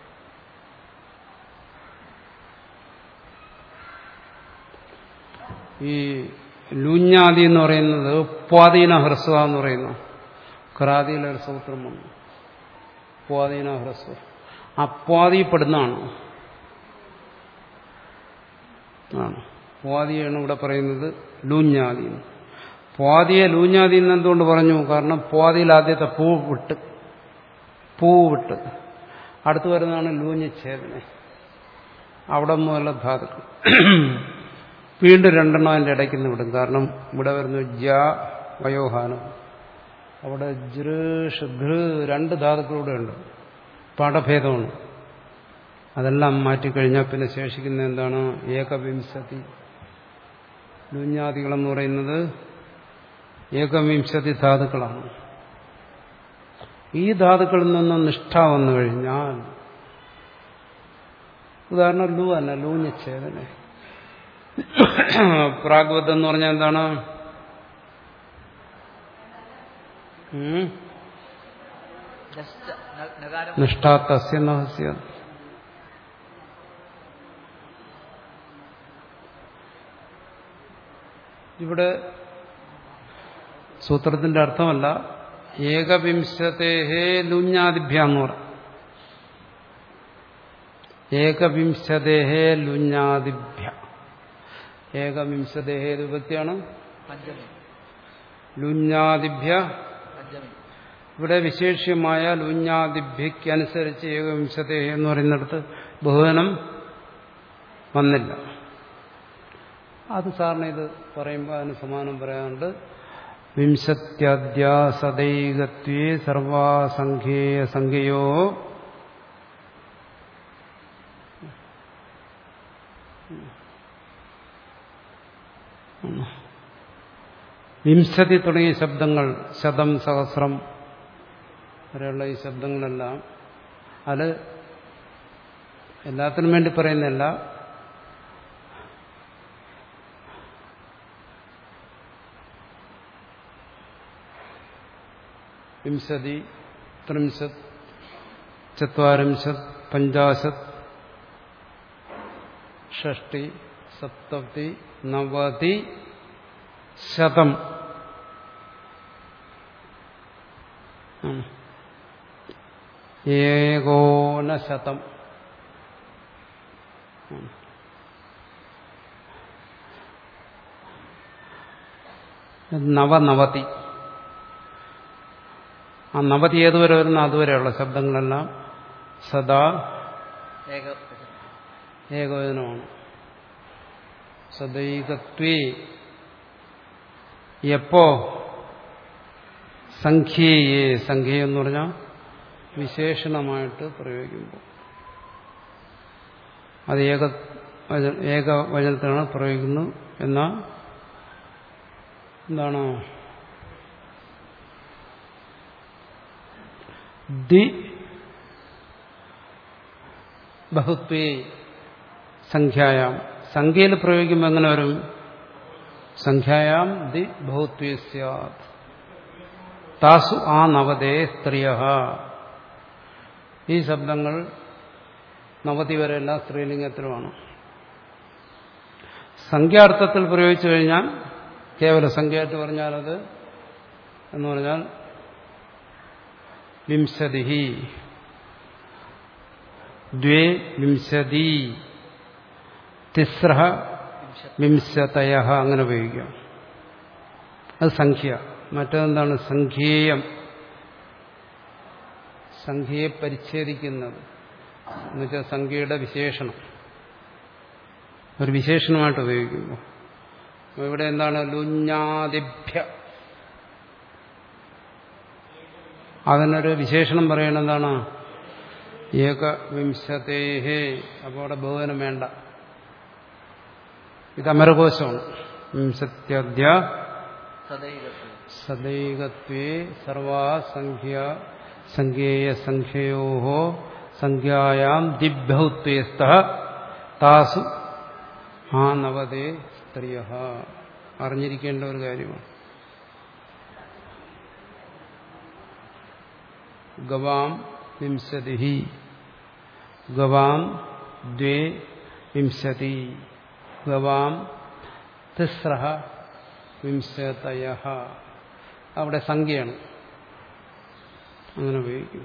ഈ ലൂഞ്ഞാദി എന്ന് പറയുന്നത് ഉപ്പാദീന ഹ്രസ്വ എന്ന് പറയുന്നു ഖറാദിയിലെ ഒരു സൂത്രം വന്നു ഉപ്പാദീന ഹ്രസ്വ അപ്പാദിപ്പെടുന്നതാണ് ആണ് സ്വാദിയാണ് ഇവിടെ പറയുന്നത് ലൂഞ്ഞാദി എന്ന്. സ്വാദിയെ ലൂഞ്ഞാദി എന്ന് എന്തുകൊണ്ട് പറഞ്ഞു കാരണം സ്വാദിയിൽ ആദ്യത്തെ പൂ വിട്ട് പൂ വിട്ട് അടുത്ത് വരുന്നതാണ് ലൂഞ്ഞച്ഛേദന അവിടെ മുതലുള്ള ധാതുക്കൾ വീണ്ടും രണ്ടെണ്ണം അതിൻ്റെ ഇടയ്ക്ക് നിന്ന് വിടും കാരണം ഇവിടെ വരുന്നു ജ വയോഹാനം അവിടെ ജൃഷ് ഘൃ രണ്ട് ധാതുക്കളൂടെ ഉണ്ട് പാഠഭേദമാണ് അതെല്ലാം മാറ്റിക്കഴിഞ്ഞാൽ പിന്നെ ശേഷിക്കുന്ന എന്താണ് ഏകവിംശതി ലൂഞ്ഞാദികളെന്ന് പറയുന്നത് ഏകവിംശതി ധാതുക്കളാണ് ഈ ധാതുക്കളിൽ നിന്ന് നിഷ്ഠ വന്നു കഴിഞ്ഞാൽ ഉദാഹരണം ലൂ അല്ല ലൂഞ്ഞച്ഛേദന പ്രാഗ്വത് എന്ന് പറഞ്ഞാൽ എന്താണ് ഉം? ജസ്റ്റ് നകാരം നിഷ്ഠാ തസ്യ നഹസ്യ ഇവിടെ സൂത്രത്തിന്റെ അർത്ഥമല്ല ഏകവിംശതേഹേ ലുഞ്ഞാദിഭ്യ എന്ന് പറ ഏകവിംശതേഹേ ലുഞ്ഞാദിഭ്യ ഏകവിംശതേഹേ വിഭക്തിയാണ് പഞ്ചമി ലുഞ്ഞാദിഭ്യ പഞ്ചമി ഇവിടെ വിശേഷ്യമായ ലൂഞ്ഞാദിഭ്യക്കനുസരിച്ച് ഏകവിംശത്തെ എന്ന് പറയുന്നിടത്ത് ബഹുവനം വന്നില്ല അത് സാറിന് ഇത് പറയുമ്പോൾ അതിന് സമാനം പറയാനുണ്ട് വിംശത്യാദ്യാസദൈകത്വേ സർവാസംഖ്യേയ സംഖ്യയോ വിംശതി തുടങ്ങിയ ശബ്ദങ്ങൾ ശതം സഹസ്രം വരെയുള്ള ഈ ശബ്ദങ്ങളെല്ലാം അത് എല്ലാത്തിനും വേണ്ടി പറയുന്നതല്ല വിംശതി ത്രിംശത് ചത്വാരിംശത് പഞ്ചാശത് ഷഷ്ടി സപ്തതി നവതി ശതം ഉം. ഏകോനശതം ഉം. നവനവതി ആ നവതി ഏതുവരെ വരുന്ന അതുവരെയുള്ള ശബ്ദങ്ങളെല്ലാം സദാ ഏക ഏകോചനമാണ് സദൈകത്വേ എപ്പോ സംഖ്യയെ സംഖ്യ എന്ന് പറഞ്ഞാൽ വിശേഷണമായിട്ട് പ്രയോഗിക്കുമ്പോൾ അത് ഏക വച- ഏക വചനത്തിലാണ് പ്രയോഗിക്കുന്നത് എന്നാൽ എന്താണ് ദി ബഹുത്വേ സംഖ്യായാം സംഖ്യയിൽ പ്രയോഗിക്കുമ്പോൾ എങ്ങനെ വരും സംഖ്യായാം ദി ബഹുത്വേ സ്യാത് താസു ആ നവതേ സ്ത്രീയ ഈ ശബ്ദങ്ങൾ നവതി വരെയെല്ലാം സ്ത്രീലിംഗത്തിലുമാണ് സംഖ്യാർത്ഥത്തിൽ പ്രയോഗിച്ചു കഴിഞ്ഞാൽ കേവല സംഖ്യയായിട്ട് പറഞ്ഞാലത് എന്ന് പറഞ്ഞാൽ വിംശതി ദ്വേ വിംശതി തിസ്ര വിംശതയ അങ്ങനെ ഉപയോഗിക്കാം അത് സംഖ്യ മറ്റെന്താണ് സംഖ്യേയം സംഖ്യയെ പരിച്ഛേദിക്കുന്നത് എന്നുവെച്ചാൽ സംഖ്യയുടെ വിശേഷണം ഒരു വിശേഷണമായിട്ട് ഉപയോഗിക്കുമ്പോൾ അപ്പോൾ ഇവിടെ എന്താണ് ലുഞ്ഞാദിഭ്യ അതിനൊരു വിശേഷണം പറയണത് എന്താണ് ഏകവിംശതേഹേ അപ്പോൾ അവിടെ ബഹുവനം വേണ്ട ഇത് അമരകോശമാണ് വിംശത്യധ്യ സദൈകത്വം സദൈകത്വേ സർവാസംഖ്യ സംഖ്യേയ സംഖ്യയോ സംഖ്യായാം ദിഭ്യൗത്വേസ്ത താസു ആ നവതേ സ്ത്രീയ അറിഞ്ഞിരിക്കേണ്ട ഒരു കാര്യമാണ് ഗവാം വിംശതി ഗവാം ദ്വേ വിംശതി ഗവാം തിസ്ര വിംശതയ അവിടെ സംഖ്യയാണ് അങ്ങനെ ഉപയോഗിക്കും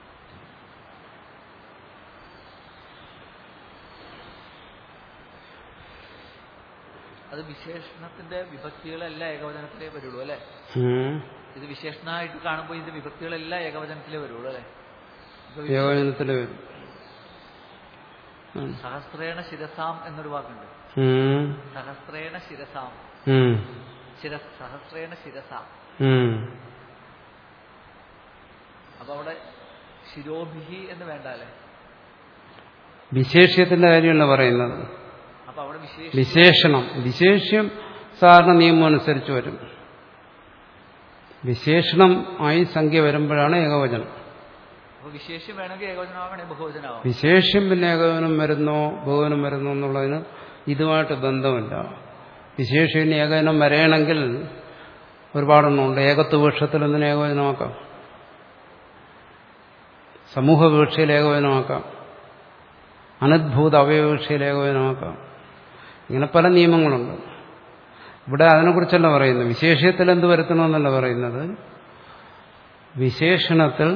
അത് വിശേഷണത്തിന്റെ വിഭക്തികളെല്ലാം ഏകവചനത്തിലേ വരുള്ളൂ അല്ലെ ഉം. ഇത് വിശേഷണമായിട്ട് കാണുമ്പോൾ ഇതിന്റെ വിഭക്തികളെല്ലാം ഏകവചനത്തിലേ വരുള്ളൂ അല്ലെ ഇപ്പൊ യോജനത്തിൽ വരും ഉം. സഹസ്രേണ ശിരസാം എന്നൊരു വാക്കുണ്ട് ഉം. സഹസ്രേണ ശിരസാം ഉം. ശിരസ് സഹസ്രേണ ശിരസാം ഉം. അപ്പൊ അവിടെ ശിരോഭിഹി എന്ന് വേണ്ട അല്ലെ വിശേഷ്യത്തിന്റെ കാര്യമല്ല പറയുന്നത് അപ്പൊ അവിടെ വിശേഷ വിശേഷണം വിശേഷ്യം സാധാരണ നിയമം അനുസരിച്ച് വരും വിശേഷണം ആയി സംഖ്യ വരുമ്പോഴാണ് ഏകവചനം അപ്പൊ വിശേഷം വേണമെങ്കിൽ ഏകവചനമാവണേ ബഹുവചനമാവും വിശേഷ്യം പിന്നെ ഏകവചനം വരുന്നോ ബഹുവനം വരുന്നോ എന്നുള്ളതിന് ഇതുമായിട്ട് ബന്ധമില്ല വിശേഷം ഏകവചനം വരണമെങ്കിൽ ഒരുപാടെണ്ണമുണ്ട് ഏകത്വ വൃക്ഷത്തിൽ എന്തിനു ഏകവചനമാക്കാം സമൂഹ വിവക്ഷയിൽ ഏകവചനമാക്കാം അനദ്ഭൂത അവയവക്ഷയിൽ ഏകവചനമാക്കാം ഇങ്ങനെ പല നിയമങ്ങളുണ്ട് ഇവിടെ അതിനെക്കുറിച്ചല്ല പറയുന്നത് വിശേഷത്തിൽ എന്ത് വരുത്തണമെന്നല്ല പറയുന്നത് വിശേഷണത്തിൽ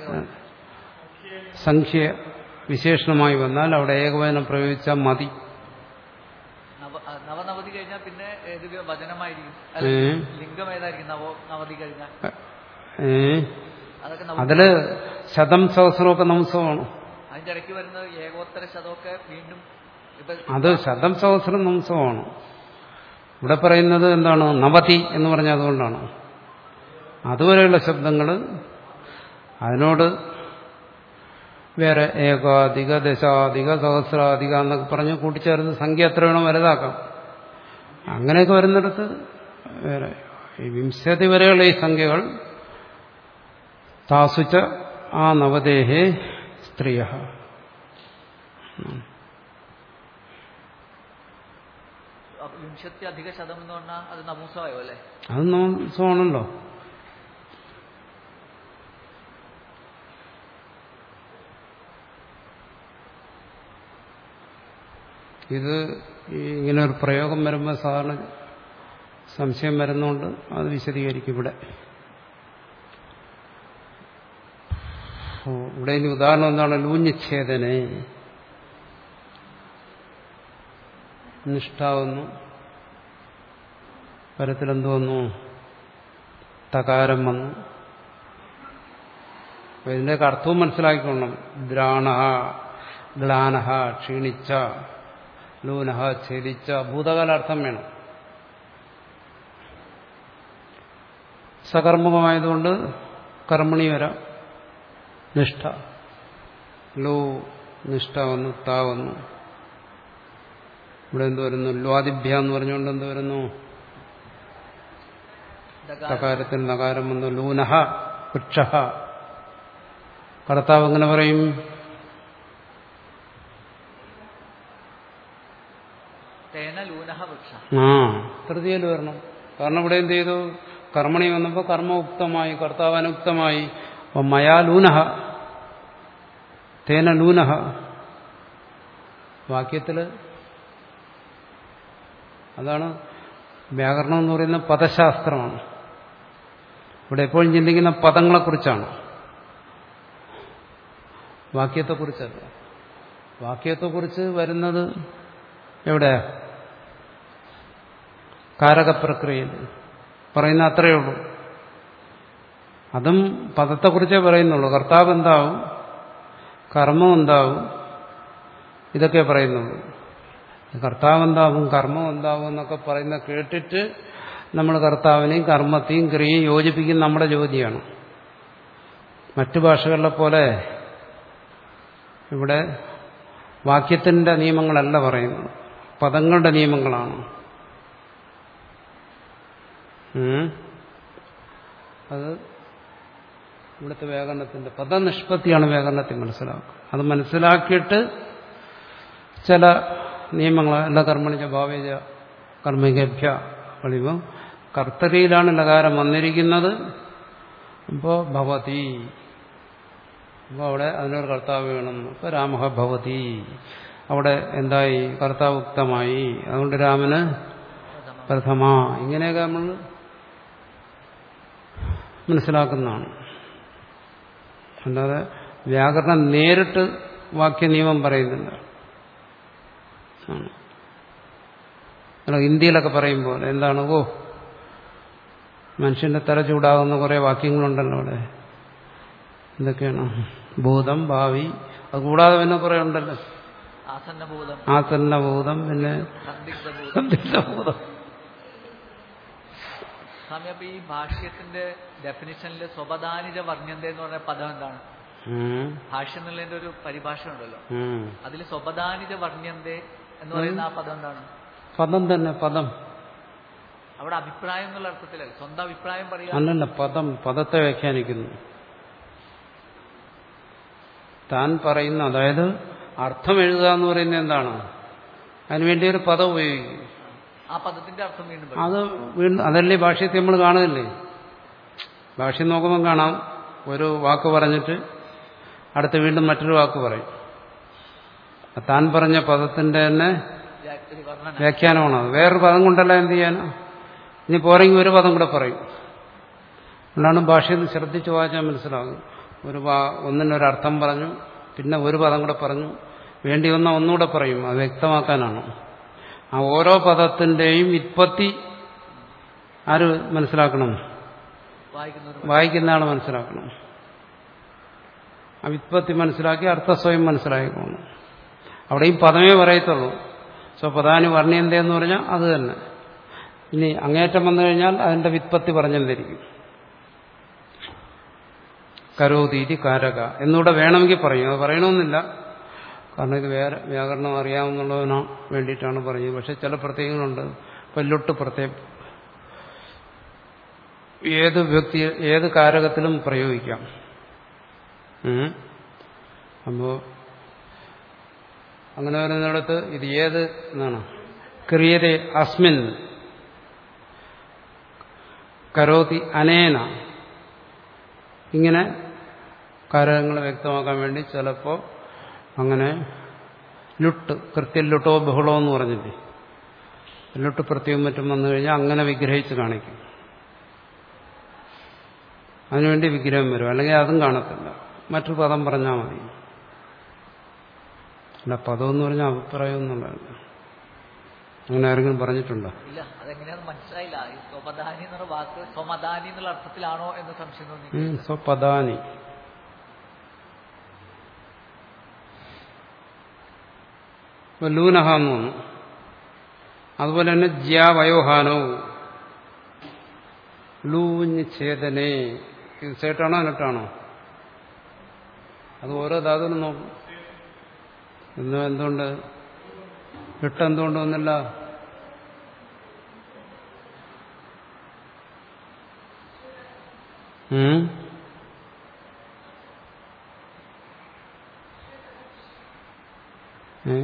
സംഖ്യ വിശേഷണമായി വന്നാൽ അവിടെ ഏകവചനം പ്രയോഗിച്ചാൽ മതി നവ ആ, നവനവതി കഴിഞ്ഞാൽ പിന്നെ ഏത് വചനമായിരിക്കും ഏ? അല്ല ലിംഗം ഏതായിരിക്കും നവോ നവതി കഴിഞ്ഞാൽ ഏ അതൊക്കെ നവ അതില് ശതം സഹസ്രമൊക്കെ നംസമാണ് അതിന്റെ ഇടയ്ക്ക് വരുന്നത് ഏകോത്തര ശതമൊക്കെ വീണ്ടും ഇപ്പൊ അത് ശതം സഹസ്രം നംസമാണ് ഇവിടെ പറയുന്നത് എന്താണ് നവതി എന്ന് പറഞ്ഞാൽ അതുകൊണ്ടാണ് അതുവരെയുള്ള ശബ്ദങ്ങൾ അതിനോട് വേറെ ഏകാധിക ദശാധിക സഹസ്രാധിക എന്നൊക്കെ പറഞ്ഞ് കൂട്ടിച്ചേർത്ത് സംഖ്യ എത്ര വേണം വലുതാക്കാം അങ്ങനെയൊക്കെ വരുന്നിടത്ത് വേറെ ഈ വിംശതി വരെയുള്ള ഈ സംഖ്യകൾ താസുച്ച ആ നവദേഹേ സ്ത്രീയ അപ്പൊ വിംശത്തി അധിക ശതം എന്ന് പറഞ്ഞാൽ അത് നപുംസമായോ അല്ലെ അത് നംസമാണല്ലോ ഇത് ഈ ഇങ്ങനെ ഒരു പ്രയോഗം വരുമ്പോൾ സാധാരണ സംശയം വരുന്നതുകൊണ്ട് അത് വിശദീകരിക്കും ഇവിടെ ഓ, ഇവിടെ ഇനി ഉദാഹരണം എന്താണ് ലൂഞ്ഞച്ഛേദനെ നിഷ്ഠാവുന്നു പരത്തിലെന്ത് വന്നു തകാരം വന്നു അപ്പൊ ഇതിന്റെയൊക്കെ അർത്ഥവും മനസ്സിലാക്കിക്കൊള്ളണം ദ്രാണ ഗ്ലാനഹ ക്ഷീണിച്ച ലൂനഹ ഛേദിച്ച ഭൂതകാലാർത്ഥം വേണം സകർമ്മകമായതുകൊണ്ട് കർമ്മണി വരാം നിഷ്ഠ ലോ നിഷ്ഠ വന്നു താ വന്നു ഇവിടെ എന്ത് വരുന്നു ല്വാദിഭ്യ എന്ന് പറഞ്ഞുകൊണ്ട് എന്ത് വരുന്നു തകാരത്തിൽ നകാരം വന്നു ലൂനഹ വൃക്ഷ കർത്താവ് എങ്ങനെ പറയും തേന ലൂനഹ വൃക്ഷ ആ തൃതീയയിൽ വരണം കാരണം ഇവിടെ എന്ത് ചെയ്തു കർമ്മണി വന്നപ്പോൾ കർമ്മയുക്തമായി കർത്താവ് അനുക്തമായി അപ്പൊ മയാ ലൂനഹ തേന ലൂനഹ വാക്യത്തില് അതാണ് വ്യാകരണം എന്ന് പറയുന്ന പദശാസ്ത്രമാണ് ഇവിടെ എപ്പോഴും ചിന്തിക്കുന്ന പദങ്ങളെക്കുറിച്ചാണ് വാക്യത്തെക്കുറിച്ചല്ല വാക്യത്തെക്കുറിച്ച് വരുന്നത് എവിടെയാ കാരകപ്രക്രിയയിൽ പറയുന്ന അത്രയേ ഉള്ളൂ അതും പദത്തെക്കുറിച്ചേ പറയുന്നുള്ളൂ കർത്താവ് എന്താവും കർമ്മം എന്താവും ഇതൊക്കെ പറയുന്നുള്ളൂ കർത്താവ് എന്താവും കർമ്മം എന്താവും എന്നൊക്കെ പറയുന്ന കേട്ടിട്ട് നമ്മൾ കർത്താവിനെയും കർമ്മത്തെയും ക്രിയയും യോജിപ്പിക്കുന്ന നമ്മുടെ ജോലിയാണ് മറ്റു ഭാഷകളിലെ പോലെ ഇവിടെ വാക്യത്തിന്റെ നിയമങ്ങളല്ല പറയുന്നത് പദങ്ങളുടെ നിയമങ്ങളാണ് ഉം. അത് ഇവിടുത്തെ വ്യാകരണത്തിന്റെ പദനിഷ്പത്തിയാണ് വ്യാകരണത്തിൽ മനസ്സിലാക്കുക അത് മനസ്സിലാക്കിയിട്ട് ചില നിയമങ്ങൾ എല്ലാ കർമ്മണിച്ച ഭാവേജ കർമ്മികഭ്യ കളിവും കർത്തരിയിലാണ് ലകാരം വന്നിരിക്കുന്നത് ഇപ്പോൾ ഭവതി അപ്പോൾ അവിടെ അതിനൊരു കർത്താവ് വേണം ഇപ്പോൾ രാമഹ ഭവതി അവിടെ എന്തായി കർത്താവ് ഉക്തമായി അതുകൊണ്ട് രാമന് പ്രഥമ ഇങ്ങനെയൊക്കെ നമ്മൾ മനസ്സിലാക്കുന്നതാണ് അല്ലാതെ വ്യാകരണം നേരിട്ട് വാക്യനിയമം പറയുന്നില്ല ആണ്. അല്ല, ഹിന്ദിയിലൊക്കെ പറയുമ്പോൾ എന്താണ് ഓ മനുഷ്യന്റെ തല ചൂടാകുന്ന കുറെ വാക്യങ്ങളുണ്ടല്ലോ അവിടെ എന്തൊക്കെയാണ് ഭൂതം ഭാവി അത് കൂടാതെ പിന്നെ കുറെ ഉണ്ടല്ലോ ആസന്നഭൂതം ആസന്ന ഭൂതം പിന്നെ സന്ദിഗ്ധഭൂതം സന്ദിഗ്ധഭൂതം സ്വാമി അപ്പൊ ഈ ഭാഷ്യത്തിന്റെ ഡെഫിനിഷനിൽ സ്വപദാനിജ വർണ്യന്ത എന്ന് പറഞ്ഞ പദം എന്താണ് ഉം, ഭാഷ്യം എന്നുള്ളതിന്റെ ഒരു പരിഭാഷ ഉണ്ടല്ലോ ഉം. അതിൽ സ്വപദാനിജ വർണ്യന്തേ എന്ന് പറയുന്ന ആ പദം എന്താണ് പദം തന്നെ പദം അവിടെ അഭിപ്രായം എന്നുള്ള അർത്ഥത്തിലല്ല സ്വന്തം അഭിപ്രായം പറയുക അല്ലല്ല പദം പദത്തെ വ്യാഖ്യാനിക്കുന്നു താൻ പറയുന്ന അതായത് അർത്ഥം എഴുതുക എന്ന് പറയുന്നത് എന്താണ് അതിനുവേണ്ടി ഒരു പദം ഉപയോഗിക്കും ആ പദത്തിന്റെ അർത്ഥം വീണ്ടും പറയും. അത് വീണ്ടും അതല്ലേ ഭാഷ്യത്തെ നമ്മൾ കാണുന്നില്ലേ ഭാഷ്യം നോക്കുമ്പോൾ കാണാം ഒരു വാക്ക് പറഞ്ഞിട്ട് അടുത്ത് വീണ്ടും മറ്റൊരു വാക്ക് പറയും താൻ പറഞ്ഞ പദത്തിന്റെ തന്നെ വ്യാ- ഒരു വർണ്ണന വ്യാഖ്യാനമാണ് അത് വേറൊരു പദം കൊണ്ടല്ല എന്ത് ചെയ്യാനാ ഇനി പോരെങ്കിൽ ഒരു പദം കൂടെ പറയും അതുകൊണ്ടാണ് ഭാഷയിൽ ശ്രദ്ധിച്ച് വായിച്ചാൽ മനസ്സിലാകും ഒരു വാ ഒന്നിനൊരർത്ഥം പറഞ്ഞു പിന്നെ ഒരു പദം കൂടെ പറഞ്ഞു വേണ്ടി വന്ന ഒന്നുകൂടെ പറയും അത് വ്യക്തമാക്കാനാണ് ആ ഓരോ പദത്തിന്റെയും വിത്പത്തി ആര് മനസ്സിലാക്കണം വായിക്കുന്നവർ വായിക്കുന്ന ആൾ മനസ്സിലാക്കണം ആ വിത്പത്തി മനസ്സിലാക്കി അർത്ഥ സ്വയം മനസ്സിലാക്കിക്കോണം അവിടെയും പദമേ പറയത്തുള്ളൂ സോ പദാനി വർണ്ണിയന്തെന്ന് പറഞ്ഞാൽ അത് തന്നെ ഇനി അങ്ങേറ്റം വന്നു കഴിഞ്ഞാൽ അതിന്റെ വിത്പത്തി പറഞ്ഞെന്നിരിക്കും കരോതീതി കാരക എന്നൂടെ വേണമെങ്കിൽ പറയും അത് പറയണമെന്നില്ല കാരണം ഇത് വേറെ വ്യാകരണം അറിയാവുന്നുള്ളതിനോ വേണ്ടിയിട്ടാണ് പറയുന്നത് പക്ഷെ ചില പ്രത്യേകങ്ങളുണ്ട് പല്ലൊട്ട് പ്രത്യേകം ഏത് വ്യക്തി ഏത് കാരകത്തിലും പ്രയോഗിക്കാം ഉം. അപ്പോ അങ്ങനെ വരുന്നിടത്ത് ഇത് ഏത് എന്നാണ് ക്രിയതെ അസ്മിൻ കരോതി അനേന ഇങ്ങനെ കാരകങ്ങൾ വ്യക്തമാക്കാൻ വേണ്ടി ചിലപ്പോൾ അങ്ങനെ ലുട്ട് കൃത്യം ലുട്ടോ ബഹുളോ എന്ന് പറഞ്ഞില്ലേ ലുട്ട് പ്രത്യേകം മറ്റും വന്നു കഴിഞ്ഞാൽ അങ്ങനെ വിഗ്രഹിച്ച് കാണിക്കും അതിനുവേണ്ടി വിഗ്രഹം വരും അല്ലെങ്കിൽ അതും കാണത്തില്ല മറ്റൊരു പദം പറഞ്ഞാൽ മതി അല്ല പദം എന്ന് പറഞ്ഞാൽ അഭിപ്രായം എന്നുള്ളതല്ല അങ്ങനെ ആരെങ്കിലും പറഞ്ഞിട്ടുണ്ടോ ഇല്ല അതെങ്ങനെയാന്ന് മനസ്സിലായില്ല ഈ സ്വപദാനി എന്നുള്ള വാക്ക് സ്വമദാനി എന്നുള്ള അർത്ഥത്തിലാണോ എന്ന് സംശയം തോന്നി ഉം, സ്വപദാനി ഇപ്പൊ ലൂനഹ എന്ന് വന്നു അതുപോലെ തന്നെ ജ്യാവയോഹാനോ ലൂഞ്ഞ് ഛേദനെ ഇത് സേട്ടാണോ എന്നിട്ടാണോ അത് ഓരോ ധാതുവിനും നോക്കും ഇന്ന് എന്തുകൊണ്ട് ഇട്ട് എന്തുകൊണ്ട് വന്നില്ല ഉം ഏ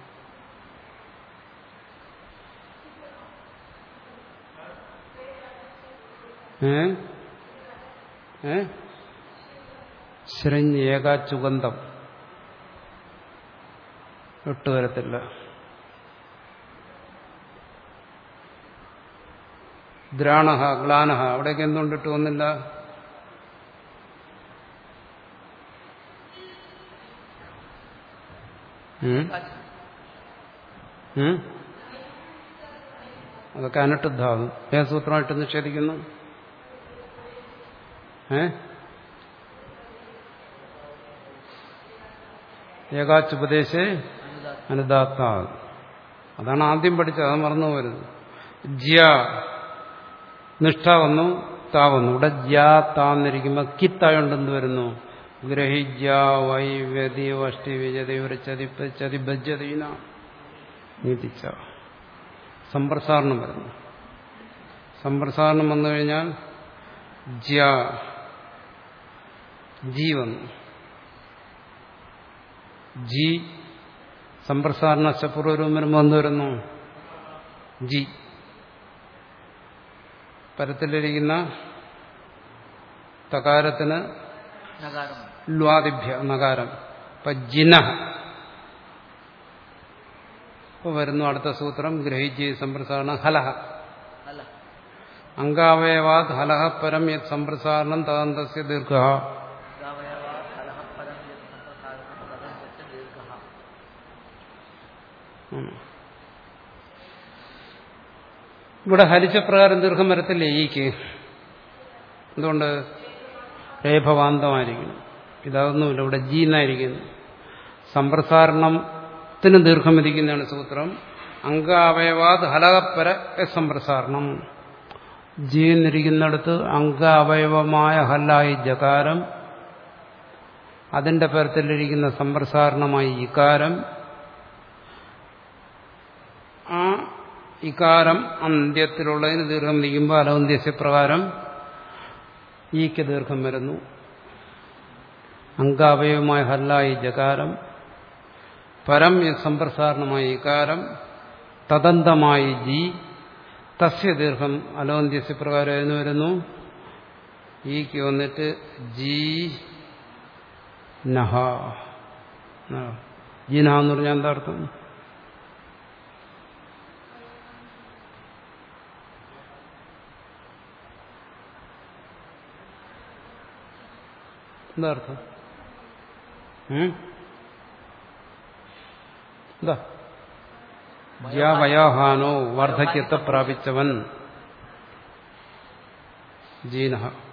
ഏ ഏ ശരഞ്ഞ് ഏകാച്ചുഗന്ധം ഒട്ടു വരത്തില്ല ദ്രാണഹ ഗ്ലാനഹ അവിടെയൊക്കെ എന്തുകൊണ്ടിട്ട് വന്നില്ല ഉം? ഉം? അതൊക്കെ അനട്ടുദ്ധാതു ഏത് സൂത്രമായിട്ട് നിഷേധിക്കുന്നു ഏ ഏകാച്ചുപദേശേ അനുദാത്ത അതാണ് ആദ്യം പഠിച്ചത് അത് മറന്നു പോരുത് ജ്യ നിഷ്ഠ വന്നു താവുന്നു ഇവിടെ ജ്യാ താന്നിരിക്കുമ്പോൾ കിത്തായോണ്ടെന്ത് വരുന്നു ഗ്രഹിജ വൈ വ്യതി വഷ്ടി വിജതി ചതി ചതി ബജ്ജതീന നീതിച്ച സമ്പ്രസാരണം വരുന്നു സമ്പ്രസാരണം വന്നു കഴിഞ്ഞാൽ ജ്യ ജി വന്നു ജി സമ്പ്രസാരണ അശപൂർവരൂപം വരുമ്പോൾ എന്ത് വരുന്നു ജി പരത്തിലിരിക്കുന്ന തകാരത്തിന് നകാരമാണ് ല്വാദിഭ്യ നകാരം ഇപ്പൊ ജിന ഇപ്പൊ വരുന്നു അടുത്ത സൂത്രം ഗ്രഹിച്ച് സമ്പ്രസാരണം ഹലഹ അല്ല അംഗാവയവാത് ഹലഹ പരം യത് സമ്പ്രസാരണം തദന്തസ്യ ദീർഘ ഗാവയവാ ഫലഃ പരം യത് സമ്പ്രസാരണം തദം തസ്യ ദീർഘഃ ഇവിടെ ഹരിച്ച പ്രകാരം ദീർഘം വരത്തില്ലേ ഈക്ക് എന്തുകൊണ്ട് രേഭവാന്തമായിരിക്കുന്നു ഇതൊന്നുമില്ല ഇവിടെ ജി എന്നായിരിക്കുന്നു സമ്പ്രസാരണത്തിന് ദീർഘം വിധിക്കുന്നതാണ് സൂത്രം അംഗ അവയവാത് ഹലകപ്പര സമ്പ്രസാരണം ജി എന്നിരിക്കുന്നിടത്ത് അംഗ അവയവമായ ഹല്ലായി ജകാരം അതിന്റെ പരത്തിലിരിക്കുന്ന സമ്പ്രസാരണമായി ഇകാരം ആ ഇകാരം അന്ത്യത്തിലുള്ളതിന് ദീർഘം വിധിക്കുമ്പോൾ അലവന്ത്യസ്യ പ്രകാരം ഈക്ക് ദീർഘം വരുന്നു അംഗാവയവമായ ഹല്ലായി ജകാരം പരം സമ്പ്രസാരണമായ ഇകാരം തദന്തമായി ജി തസ്യ ദീർഘം അലോന്ത്യസ്യ പ്രകാരം എന്ന് വരുന്നു ഈക്ക് വന്നിട്ട് ജി നഹ ജിനഹ എന്ന് പറഞ്ഞാൽ എന്താ അർത്ഥം എന്താ അർത്ഥം ഉം? എന്താ വയോഹാനോ വാർദ്ധക്യത്തെ പ്രാപിച്ചവൻ ജീനഹ